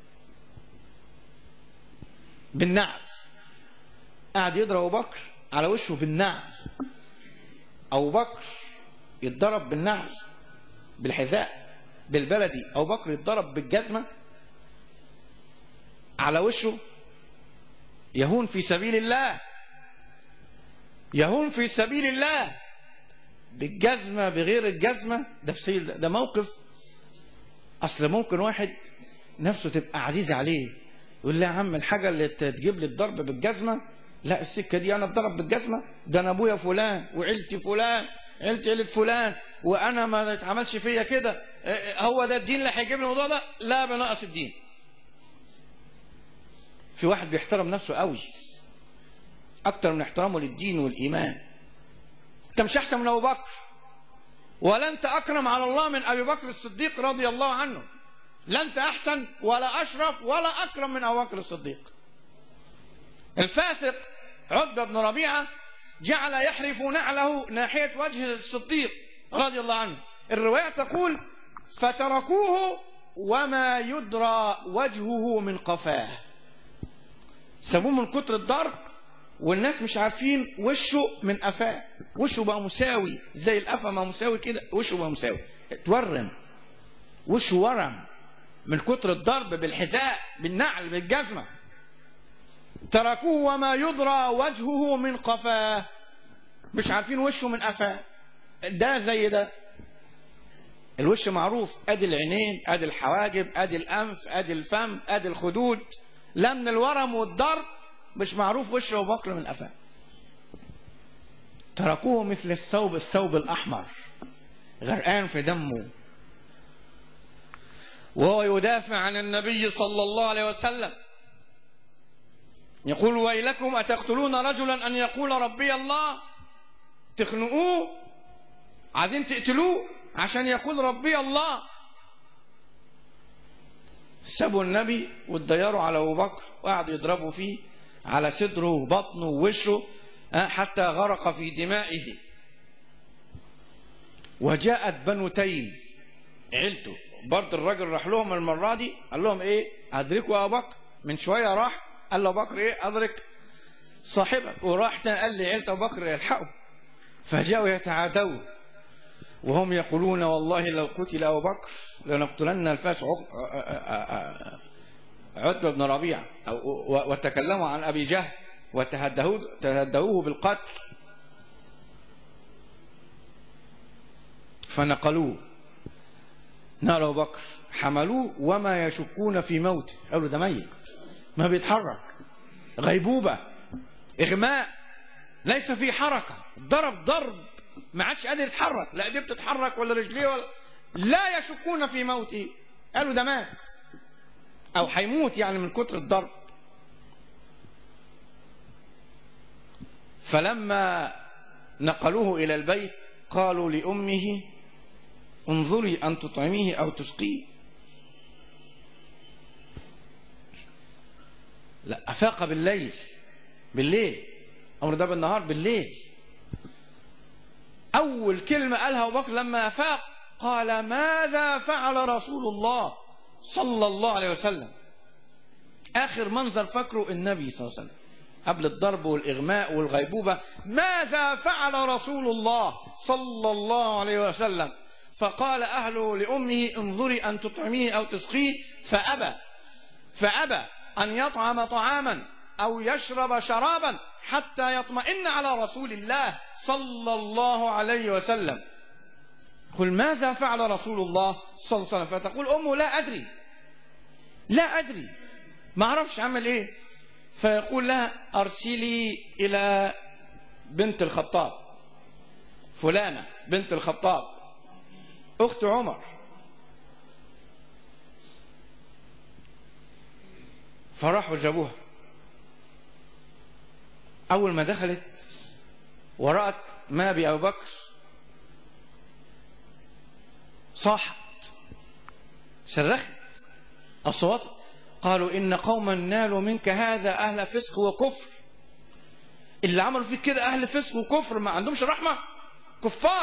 Speaker 4: بالنعل قاعد يضرب أبو بكر على وشه بالنعل أبو بكر يتضرب بالنعل بالحذاء بالبلدي أبو بكر يتضرب بالجزمة على وشه يهون في سبيل الله يهون في سبيل الله بالجزمة بغير الجزمة ده في سبيل ده موقف أصل ممكن واحد نفسه تبقى عزيزة عليه يقول لي يا عم الحاجة اللي تجيب لي الضرب بالجزمة لا السكة دي أنا اتضرب بالجزمة ده أنا أبويا فلان وعيلتي فلان عيلتي عيلة فلان وأنا ما اتعملش فيا كده هو ده الدين اللي هيجيب لي الموضوع ده لا بنقص الدين في واحد بيحترم نفسه قوي أكتر من احترامه للدين والإيمان أنت مش أحسن من أبو بكر ولا أنت أكرم على الله من أبي بكر الصديق رضي الله عنه لا أنت أحسن ولا أشرف ولا أكرم من أبو بكر الصديق الفاسق عتبة بن ربيعة جعل يحرف نعله ناحية وجه الصديق رضي الله عنه الرواية تقول فتركوه وما يدرى وجهه من قفاه سابوه من كتر الضرب والناس مش عارفين وشه من قفاه وشه بقى مساوي زي القفا ما مساوي كده وشه بقى مساوي اتورم وشه ورم من كتر الضرب بالحذاء بالنعل بالجزمة تركوه وما يدرى وجهه من قفاه مش عارفين وشه من قفاه ده زي ده الوش معروف ادي العينين ادي الحواجب ادي الانف ادي الفم ادي الخدود لا من الورم والضرب مش معروف وش ابو بكر من قفاه تركوه مثل الثوب الثوب الاحمر غرقان في دمه وهو يدافع عن النبي صلى الله عليه وسلم يقول ويلكم أتقتلون رجلا أن يقول ربي الله تخنقوه عايزين تقتلوه عشان يقول ربي الله سابوا النبي واتضيروا على أبو بكر وقعدوا يضربوا فيه على صدره وبطنه ووشه حتى غرق في دمائه وجاءت بنو تيم عيلته برضه الراجل راح لهم المرة دي قال لهم ايه ادركوا ابو بكر من شوية راح قال له ابو بكر ايه ادرك صاحبك وراح تاني قال لي عيلة ابو بكر يلحقوا فجاءوا يتعادون وهم يقولون والله لو قتل ابو بكر لنقتلن الفاس عتبة بن ربيعة وتكلموا عن ابي جهل وتهدهوه بالقتل فنقلوه نار أبو بكر حملوه وما يشكون في موته قالوا ده ميت ما بيتحرك غيبوبة إغماء ليس في حركة ضرب ضرب ما عادش قادر يتحرك لا دي بتتحرك ولا رجليه ولا لا يشكون في موته قالوا ده مات أو هيموت يعني من كتر الضرب فلما نقلوه إلى البيت قالوا لأمه انظري أن تطعميه أو تسقيه لا أفاق بالليل بالليل أمر ده بالنهار بالليل أول كلمة قالها أبو بكر لما أفاق قال ماذا فعل رسول الله صلى الله عليه وسلم آخر منظر فكره النبي صلى الله عليه وسلم قبل الضرب والإغماء والغيبوبة ماذا فعل رسول الله صلى الله عليه وسلم فقال أهله لأمه انظري أن تطعميه أو تسقيه فأبى فأبى أن يطعم طعاما أو يشرب شرابا حتى يطمئن على رسول الله صلى الله عليه وسلم قل ماذا فعل رسول الله صلى الله عليه وسلم فتقول أمه لا أدري لا أدري ما أعرفش عمل إيه فيقول لها أرسلي إلى بنت الخطاب فلانة بنت الخطاب أخت عمر فراحوا جابوها أول ما دخلت ورأت ما بأبو بكر صاحت صرخت أصوات قالوا إن قوما نالوا منك هذا أهل فسق وكفر اللي عملوا فيك كده أهل فسق وكفر ما عندهمش رحمة كفار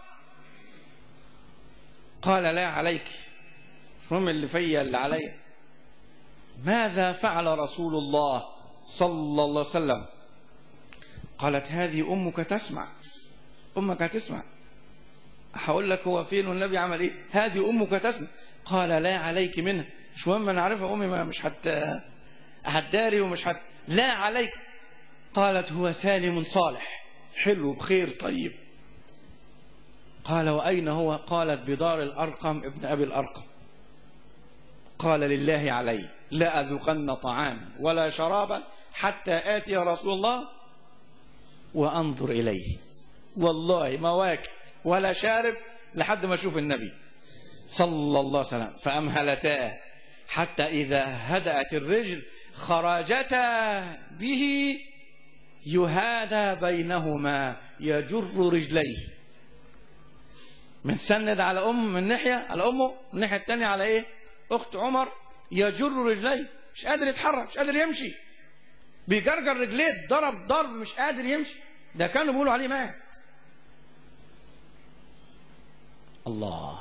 Speaker 4: قال لا عليك هم اللي فيا اللي عليا ماذا فعل رسول الله صلى الله عليه وسلم قالت هذه أمك تسمع أمك هتسمع هقول لك هو فين والنبي عمل ايه هذه أمك تسمع قال لا عليك منها مش مهم انا عارفها امي ما مش حت هتداري ومش حت لا عليك قالت هو سالم صالح حلو بخير طيب قال وأين هو قالت بدار الأرقم ابن أبي الأرقم قال لله علي لا أذوقن طعاما ولا شرابا حتى آتي رسول الله وأنظر إليه والله ما واكل ولا شارب لحد ما أشوف النبي صلى الله عليه وسلم فأمهلتا حتى إذا هدأت الرجل خرجتا به يهادى بينهما يجر رجليه من سند على أم من ناحية على أمه من الناحية الثانية على إيه أخت عمر يجر رجليه مش قادر يتحرك مش قادر يمشي بيجرجر رجليه ضرب ضرب مش قادر يمشي ده كانوا بيقولوا عليه مات الله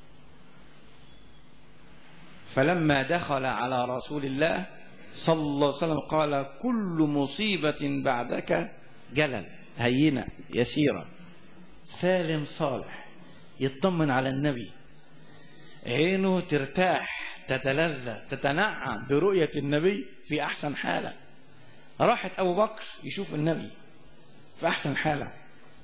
Speaker 4: فلما دخل على رسول الله صلى الله عليه وسلم قال كل مصيبة بعدك جلل هينة يسيرة سالم صالح يطمن على النبي عينه ترتاح تتلذذ تتنعم برؤية النبي في أحسن حالة راحت أبو بكر يشوف النبي في أحسن حالة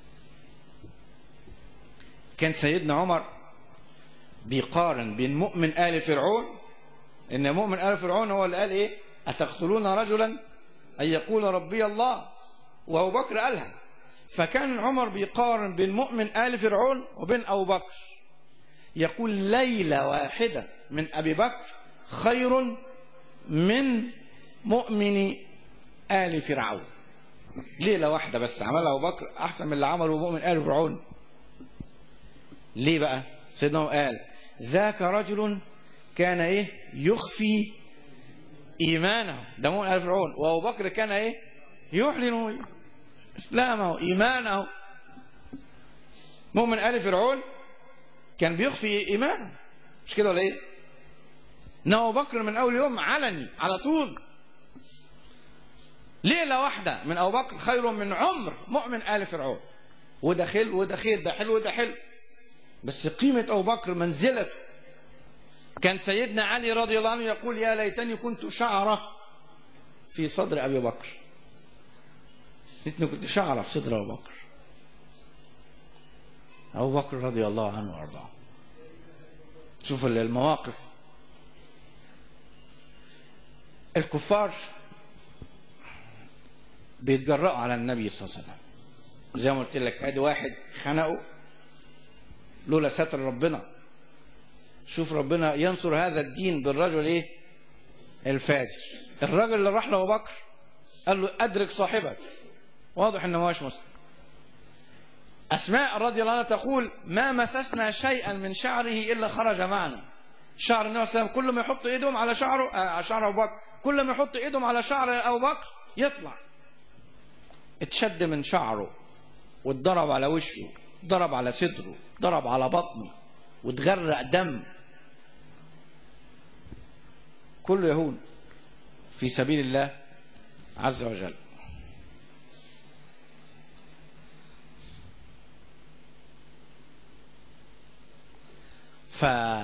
Speaker 4: كان سيدنا عمر بيقارن بين مؤمن آل فرعون إن مؤمن آل فرعون هو اللي قال إيه أتقتلون رجلا أن يقول ربي الله وأبو بكر قالها فكان عمر بيقارن بين مؤمن آل فرعون وبين أبو بكر يقول ليلة واحدة من أبي بكر خير من مؤمن آل فرعون ليلة واحدة بس عملها أبو بكر أحسن من اللي عمله مؤمن آل فرعون ليه بقى سيدنا قال ذاك رجل كان ايه يخفي ايمانه ده مؤمن ال فرعون وابو بكر كان ايه يعلن اسلامه ايمانه مؤمن ال فرعون كان بيخفي إيمانه مش كده ولا إيه؟ إنما أبو بكر من أول يوم علني على طول ليلة واحدة من أبو بكر خير من عمر مؤمن آل فرعون وده خل وده خير ده حلو وده حلو بس قيمة أبو بكر منزلته كان سيدنا علي رضي الله عنه يقول يا ليتني كنت شعرة في صدر أبي بكر ليتني كنت شعرة في صدر أبو بكر أبو بكر رضي الله عنه وأرضاه شوف المواقف الكفار بيتجرأوا على النبي صلى الله عليه وسلم زي ما قلت لك ادي واحد خنقه لولا ستر ربنا شوف ربنا ينصر هذا الدين بالرجل ايه الفاجر الراجل اللي راح لابو بكر قال له ادرك صاحبك واضح انه ماهوش مسلم اسماء رضي الله عنها تقول ما مسسنا شيئا من شعره الا خرج معنا شعر النبي صلى الله عليه وسلم كل ما يحط ايدهم على شعره آه، على شعر ابو بكر كل ما يحط ايدهم على شعر ابو بكر يطلع اتشد من شعره واتضرب على وشه ضرب على صدره ضرب على بطنه واتغرق دم كله يهون في سبيل الله عز وجل ف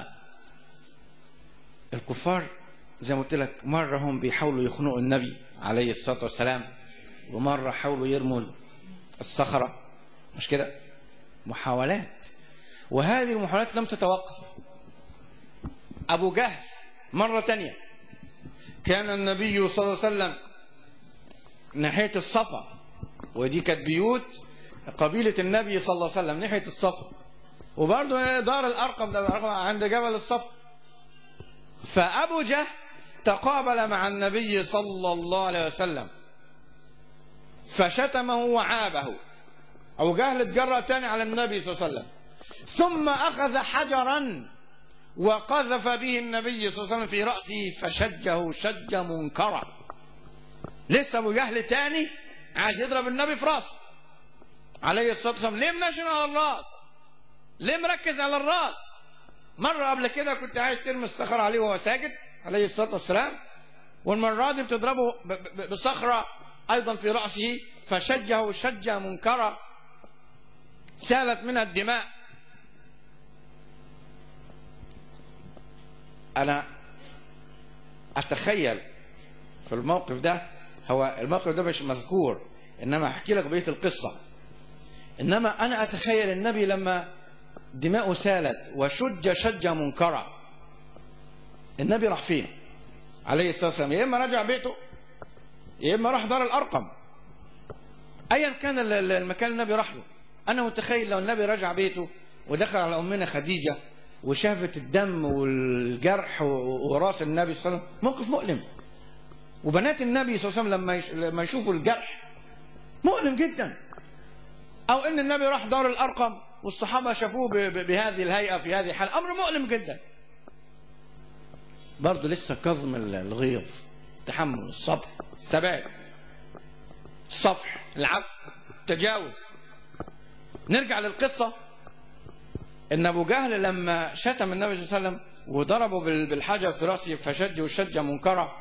Speaker 4: الكفار زي ما قلت لك مرة هم بيحاولوا يخنقوا النبي عليه الصلاة والسلام ومرة حاولوا يرموا الصخرة مش كده محاولات وهذه المحاولات لم تتوقف أبو جهل مرة تانية كان النبي صلى الله عليه وسلم ناحية الصفا ودي كانت بيوت قبيلة النبي صلى الله عليه وسلم ناحية الصفا وبرضه دار الأرقم ده الأرقم عند جبل الصفا فأبو جهل تقابل مع النبي صلى الله عليه وسلم فشتمه وعابه أبو جهل اتجرأ تاني على النبي صلى الله عليه وسلم ثم أخذ حجرا وقذف به النبي صلى الله عليه وسلم في رأسه فشجه شجة منكرة لسه أبو جهل تاني عايز يضرب النبي في راسه عليه الصلاة والسلام ليه منشن على الراس ليه مركز على الراس مرة قبل كده كنت عايز ترمي الصخرة عليه وهو ساجد عليه الصلاة والسلام والمرة دي بتضربه ب- ب- بصخرة أيضا في رأسه فشجه شجة منكرة سالت منها الدماء أنا أتخيل في الموقف ده هو الموقف ده مش مذكور إنما أحكي لك بقية القصة إنما أنا أتخيل النبي لما دماؤه سالت وشج شجة منكرة النبي راح فين عليه الصلاة والسلام يا إما رجع بيته يا إما راح دار الأرقم أيا كان ال- ال- المكان النبي راح له أنا متخيل لو النبي رجع بيته ودخل على أمنا خديجة وشافت الدم والجرح و- وراس النبي صلى الله عليه وسلم موقف مؤلم وبنات النبي صلى الله عليه وسلم لما يش- لما يشوفوا الجرح مؤلم جدا أو إن النبي راح دار الأرقم والصحابة شافوه ب- ب- بهذه الهيئة في هذه الحالة أمر مؤلم جدا برضه لسه كظم ال- الغيظ التحمل الصبر الثبات الصفح العفو التجاوز نرجع للقصة ان ابو جهل لما شتم النبي صلى الله عليه وسلم وضربه بال- بالحجر في راسه فشجه شجة منكرة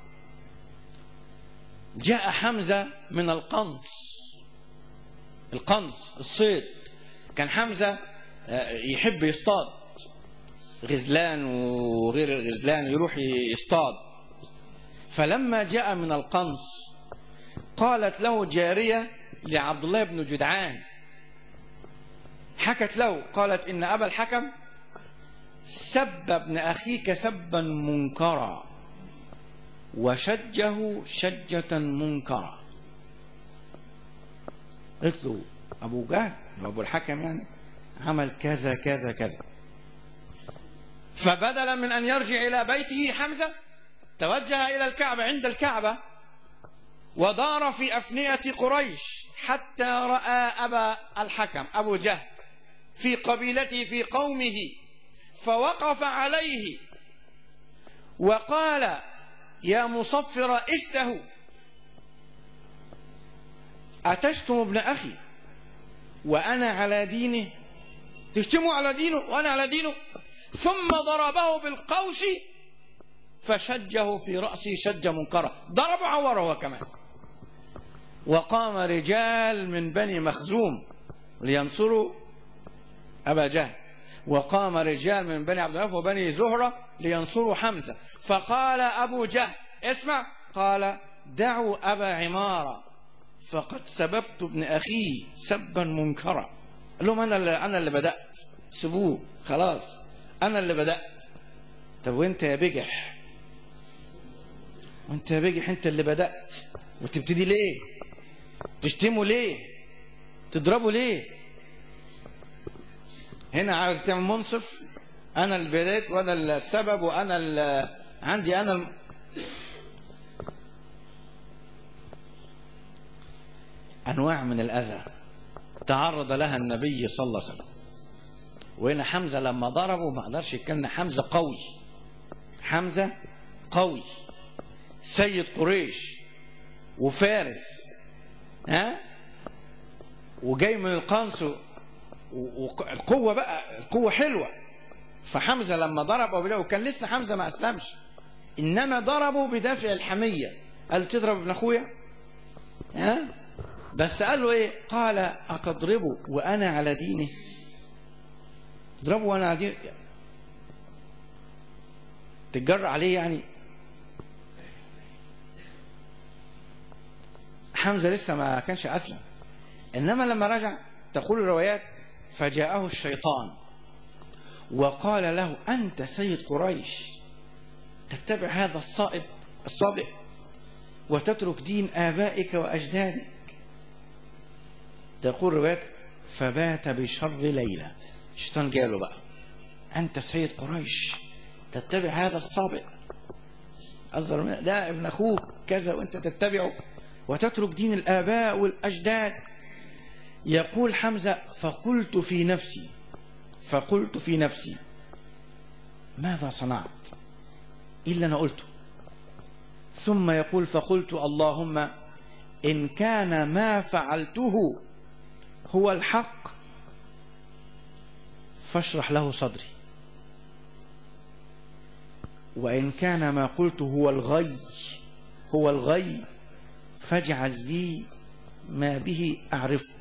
Speaker 4: جاء حمزة من القنص القنص الصيد كان حمزة آه، يحب يصطاد غزلان وغير الغزلان يروح يصطاد فلما جاء من القنص قالت له جارية لعبد الله بن جدعان حكت له قالت إن أبا الحكم سب ابن أخيك سبا منكرا وشجه شجة منكرة قلت له أبو جهل أبو الحكم يعني عمل كذا كذا كذا فبدلا من أن يرجع إلى بيته حمزة توجه إلى الكعبة عند الكعبة ودار في أفنية قريش حتى رأى أبا الحكم أبو جهل في قبيلته في قومه فوقف عليه وقال يا مصفر اشته أتشتم ابن أخي وأنا على دينه تشتموا على دينه وأنا على دينه ثم ضربه بالقوس فشجه في رأسه شجة منكرة ضرب عوره هو كمان وقام رجال من بني مخزوم لينصروا أبا جهل وقام رجال من بني عبد الله وبني زهرة لينصروا حمزة فقال أبو جهل اسمع قال دعوا أبا عمارة فقد سببت ابن أخي سبا منكرا قال لهم أنا اللي, أنا اللي بدأت سبوه خلاص أنا اللي بدأت طب وانت يا بجح وانت يا بجح انت اللي بدأت وتبتدي ليه تشتمه ليه تضربه ليه هنا عاوز تعمل منصف انا اللي بدأت وانا السبب وانا اللي عندي انا الم... انواع من الاذى تعرض لها النبي صلى الله عليه وسلم وهنا حمزه لما ضربه ما قدرش يتكلم حمزه قوي حمزه قوي سيد قريش وفارس ها وجاي من القنص والقوه بقى القوه حلوه فحمزه لما ضرب ابو وكان لسه حمزه ما اسلمش انما ضربه بدافع الحميه قال تضرب ابن اخويا ها بس قال له ايه قال اتضربه وانا على دينه تضربه وانا على دينه تتجرأ عليه يعني حمزة لسه ما كانش أسلم إنما لما رجع تقول الروايات فجاءه الشيطان وقال له أنت سيد قريش تتبع هذا الصائب الصابئ وتترك دين آبائك وأجدادك تقول الروايات فبات بشر ليلة الشيطان جاله بقى أنت سيد قريش تتبع هذا الصابئ أصدر ده ابن أخوك كذا وأنت تتبعه وتترك دين الآباء والأجداد يقول حمزة فقلت في نفسي فقلت في نفسي ماذا صنعت إلا أنا قلته ثم يقول فقلت اللهم إن كان ما فعلته هو الحق فاشرح له صدري وإن كان ما قلته هو الغي هو الغي فاجعل لي ما به أعرفه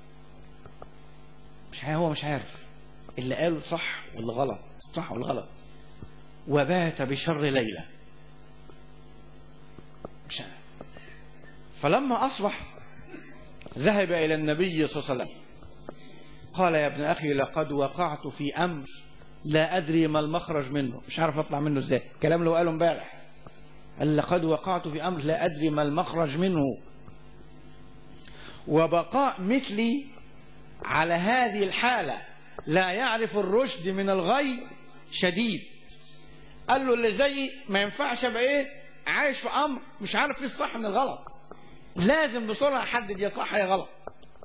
Speaker 4: مش هو مش عارف اللي قاله صح ولا غلط صح ولا غلط وبات بشر ليلة مش عارف فلما أصبح ذهب إلى النبي صلى الله عليه وسلم قال يا ابن أخي لقد وقعت في أمر لا أدري ما المخرج منه مش عارف أطلع منه إزاي كلام اللي قاله امبارح قال لقد وقعت في أمر لا أدري ما المخرج منه وبقاء مثلي على هذه الحالة لا يعرف الرشد من الغي شديد قال له اللي زيي ما ينفعش ابقى ايه عايش في امر مش عارف ايه الصح من الغلط لازم بسرعه احدد يا صح يا غلط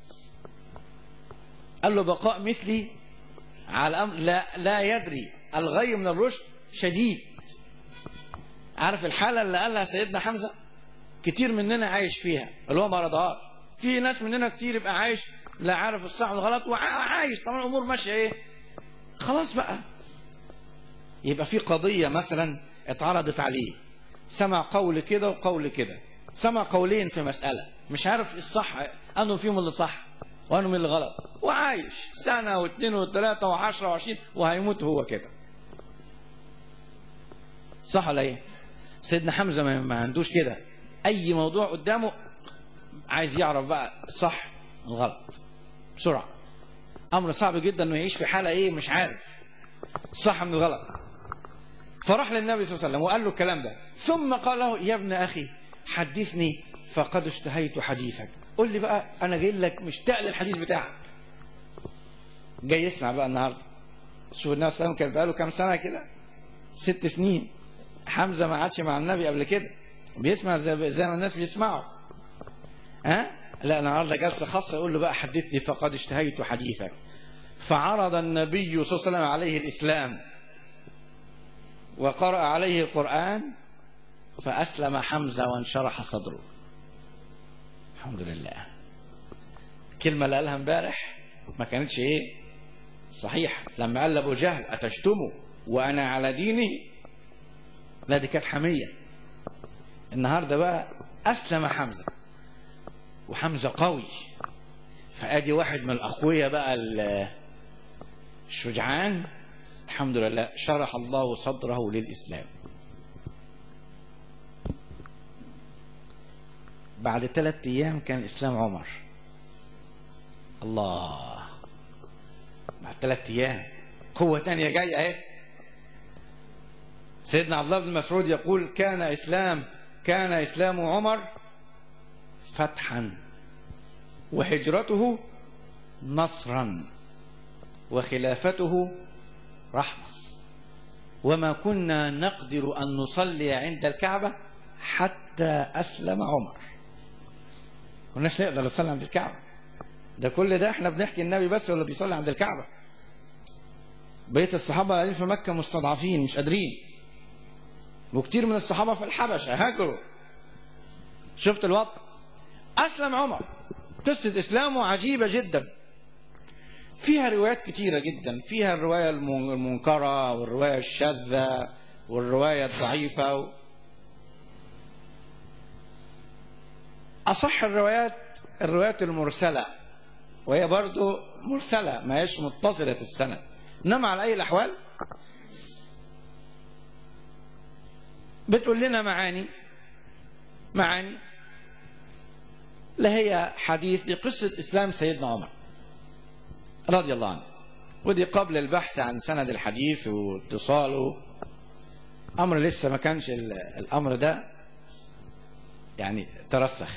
Speaker 4: قال له بقاء مثلي على الامر لا لا يدري الغي من الرشد شديد عارف الحاله اللي قالها سيدنا حمزه كتير مننا عايش فيها اللي هو مرضات في ناس مننا كتير يبقى عايش لا عارف الصح والغلط وعايش طبعا الامور ماشيه ايه خلاص بقى يبقى في قضيه مثلا اتعرضت عليه سمع قول كده وقول كده سمع قولين في مساله مش عارف الصح انه فيهم اللي صح وانه من اللي غلط وعايش سنه واثنين وثلاثه وعشره وعشرين وهيموت هو كده صح ولا ايه سيدنا حمزه ما عندوش كده اي موضوع قدامه عايز يعرف بقى الصح الغلط بسرعة أمر صعب جدا أنه يعيش في حالة إيه مش عارف صح من الغلط فراح للنبي صلى الله عليه وسلم وقال له الكلام ده ثم قال له يا ابن أخي حدثني فقد اشتهيت حديثك قل لي بقى أنا جاي لك مشتاق للحديث بتاعك جاي يسمع بقى النهارده شوف النبي صلى الله عليه وسلم كان بقاله كام سنة كده ست سنين حمزة ما عادش مع النبي قبل كده بيسمع زي, زي ما الناس بيسمعوا ها لا النهارده جلسه خاصه يقول له بقى حدثني فقد اشتهيت حديثك فعرض النبي صلى الله عليه وسلم عليه الاسلام وقرأ عليه القرآن فأسلم حمزة وانشرح صدره الحمد لله كلمة اللي قالها امبارح ما كانتش ايه صحيح لما قال لابو جهل اتشتمه وانا على دينه لا دي كانت حميه النهارده بقى اسلم حمزه وحمزه قوي فادي واحد من الاقوياء بقى الشجعان الحمد لله شرح الله صدره للاسلام بعد ثلاثة ايام كان اسلام عمر الله بعد ثلاثة ايام قوة تانية جاية اهي سيدنا عبد الله بن مسعود يقول كان اسلام كان اسلام عمر فتحا وهجرته نصرا وخلافته رحمة وما كنا نقدر أن نصلي عند الكعبة حتى أسلم عمر كناش نقدر نصلي عند الكعبة ده كل ده احنا بنحكي النبي بس ولا بيصلي عند الكعبة بقية الصحابة قاعدين في مكة مستضعفين مش قادرين وكتير من الصحابة في الحبشة هاجروا شفت الوضع أسلم عمر قصة إسلامه عجيبة جدا فيها روايات كتيرة جدا فيها الرواية المنكرة والرواية الشاذة والرواية الضعيفة و... أصح الروايات الروايات المرسلة وهي برضو مرسلة ما هيش متصلة السنة إنما على أي الأحوال بتقول لنا معاني معاني لا هي حديث لقصة إسلام سيدنا عمر رضي الله عنه ودي قبل البحث عن سند الحديث واتصاله أمر لسه ما كانش الأمر ده يعني ترسخ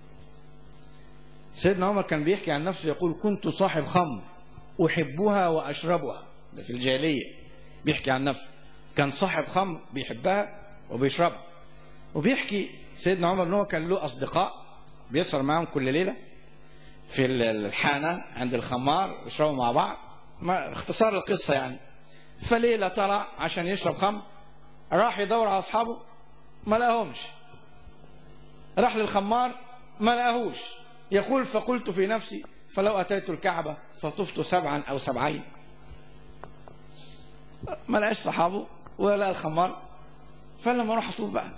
Speaker 4: سيدنا عمر كان بيحكي عن نفسه يقول كنت صاحب خمر أحبها وأشربها ده في الجاهلية بيحكي عن نفسه كان صاحب خمر بيحبها وبيشربها وبيحكي سيدنا عمر ان هو كان له اصدقاء بيسهر معاهم كل ليله في الحانه عند الخمار يشربوا مع بعض ما اختصار القصه يعني فليله طلع عشان يشرب خمر راح يدور على اصحابه ما لقاهمش راح للخمار ما لقاهوش يقول فقلت في نفسي فلو اتيت الكعبه فطفت سبعا او سبعين ما لقاش صحابه ولا الخمار فلما راح اطول بقى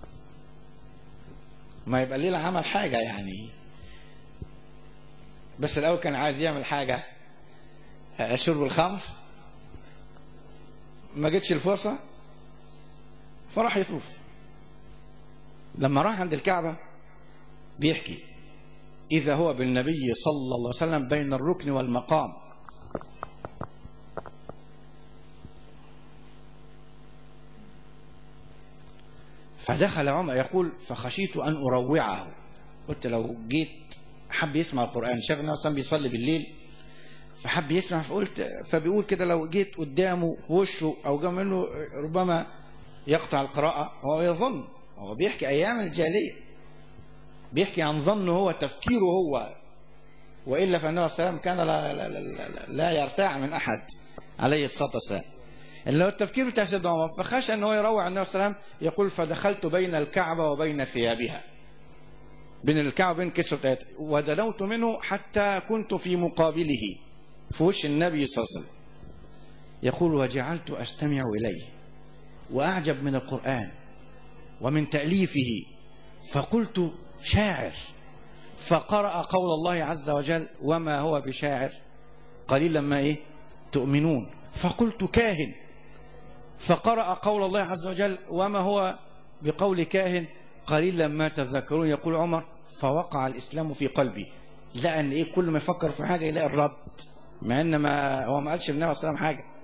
Speaker 4: ما يبقى ليلة عمل حاجة يعني بس الأول كان عايز يعمل حاجة شرب الخمر ما جتش الفرصة فراح يطوف لما راح عند الكعبة بيحكي إذا هو بالنبي صلى الله عليه وسلم بين الركن والمقام فدخل عمر يقول فخشيت أن أروعه قلت لو جيت حب يسمع القرآن شاف النبي صلى بيصلي بالليل فحب يسمع فقلت فبيقول كده لو جيت قدامه في وشه أو جنب منه ربما يقطع القراءة هو يظن هو بيحكي أيام الجاهلية بيحكي عن ظنه هو تفكيره هو وإلا فالنبي صلى الله عليه وسلم كان لا, لا, لا, لا, لا يرتاع من أحد عليه الصلاة والسلام اللي هو التفكير بتاع سيدنا عمر فخشى ان هو يروع النبي صلى الله عليه وسلم يقول فدخلت بين الكعبة وبين ثيابها بين الكعبة وبين كسرة ودنوت منه حتى كنت في مقابله في وش النبي صلى الله عليه وسلم يقول وجعلت أستمع إليه وأعجب من القرآن ومن تأليفه فقلت شاعر فقرأ قول الله عز وجل وما هو بشاعر قليلا ما إيه تؤمنون فقلت كاهن فقرأ قول الله عز وجل وما هو بقول كاهن قليلا ما تذكرون يقول عمر فوقع الإسلام في قلبي لقى أن إيه كل ما يفكر في حاجة يلاقي الرد مع أن ما هو ما قالش النبي صلى الله عليه وسلم حاجة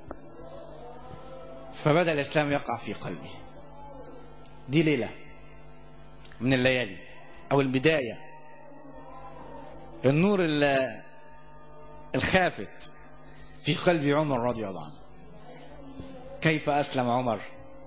Speaker 4: فبدأ الإسلام يقع في قلبي دي ليلة من الليالي أو البداية النور الخافت في قلب عمر رضي الله عنه كيف أسلم عمر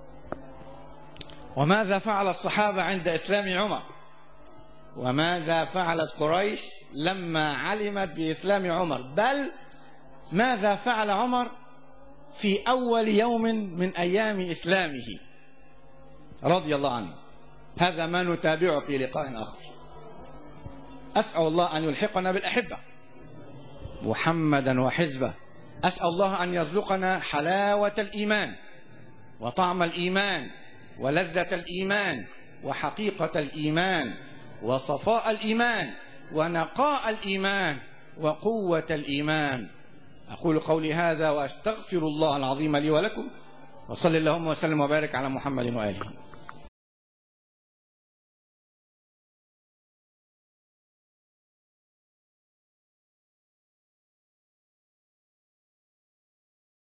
Speaker 4: وماذا فعل الصحابة عند إسلام عمر وماذا فعلت قريش لما علمت بإسلام عمر بل ماذا فعل عمر في أول يوم من أيام إسلامه رضي الله عنه هذا ما نتابعه في لقاء آخر أسأل الله أن يلحقنا بالأحبة محمدا وحزبه أسأل الله أن يرزقنا حلاوة الإيمان وطعم الإيمان ولذة الإيمان وحقيقة الإيمان وصفاء الإيمان ونقاء الإيمان وقوة الإيمان أقول قولي هذا وأستغفر الله العظيم لي ولكم وصلى اللهم وسلم وبارك على محمد وآله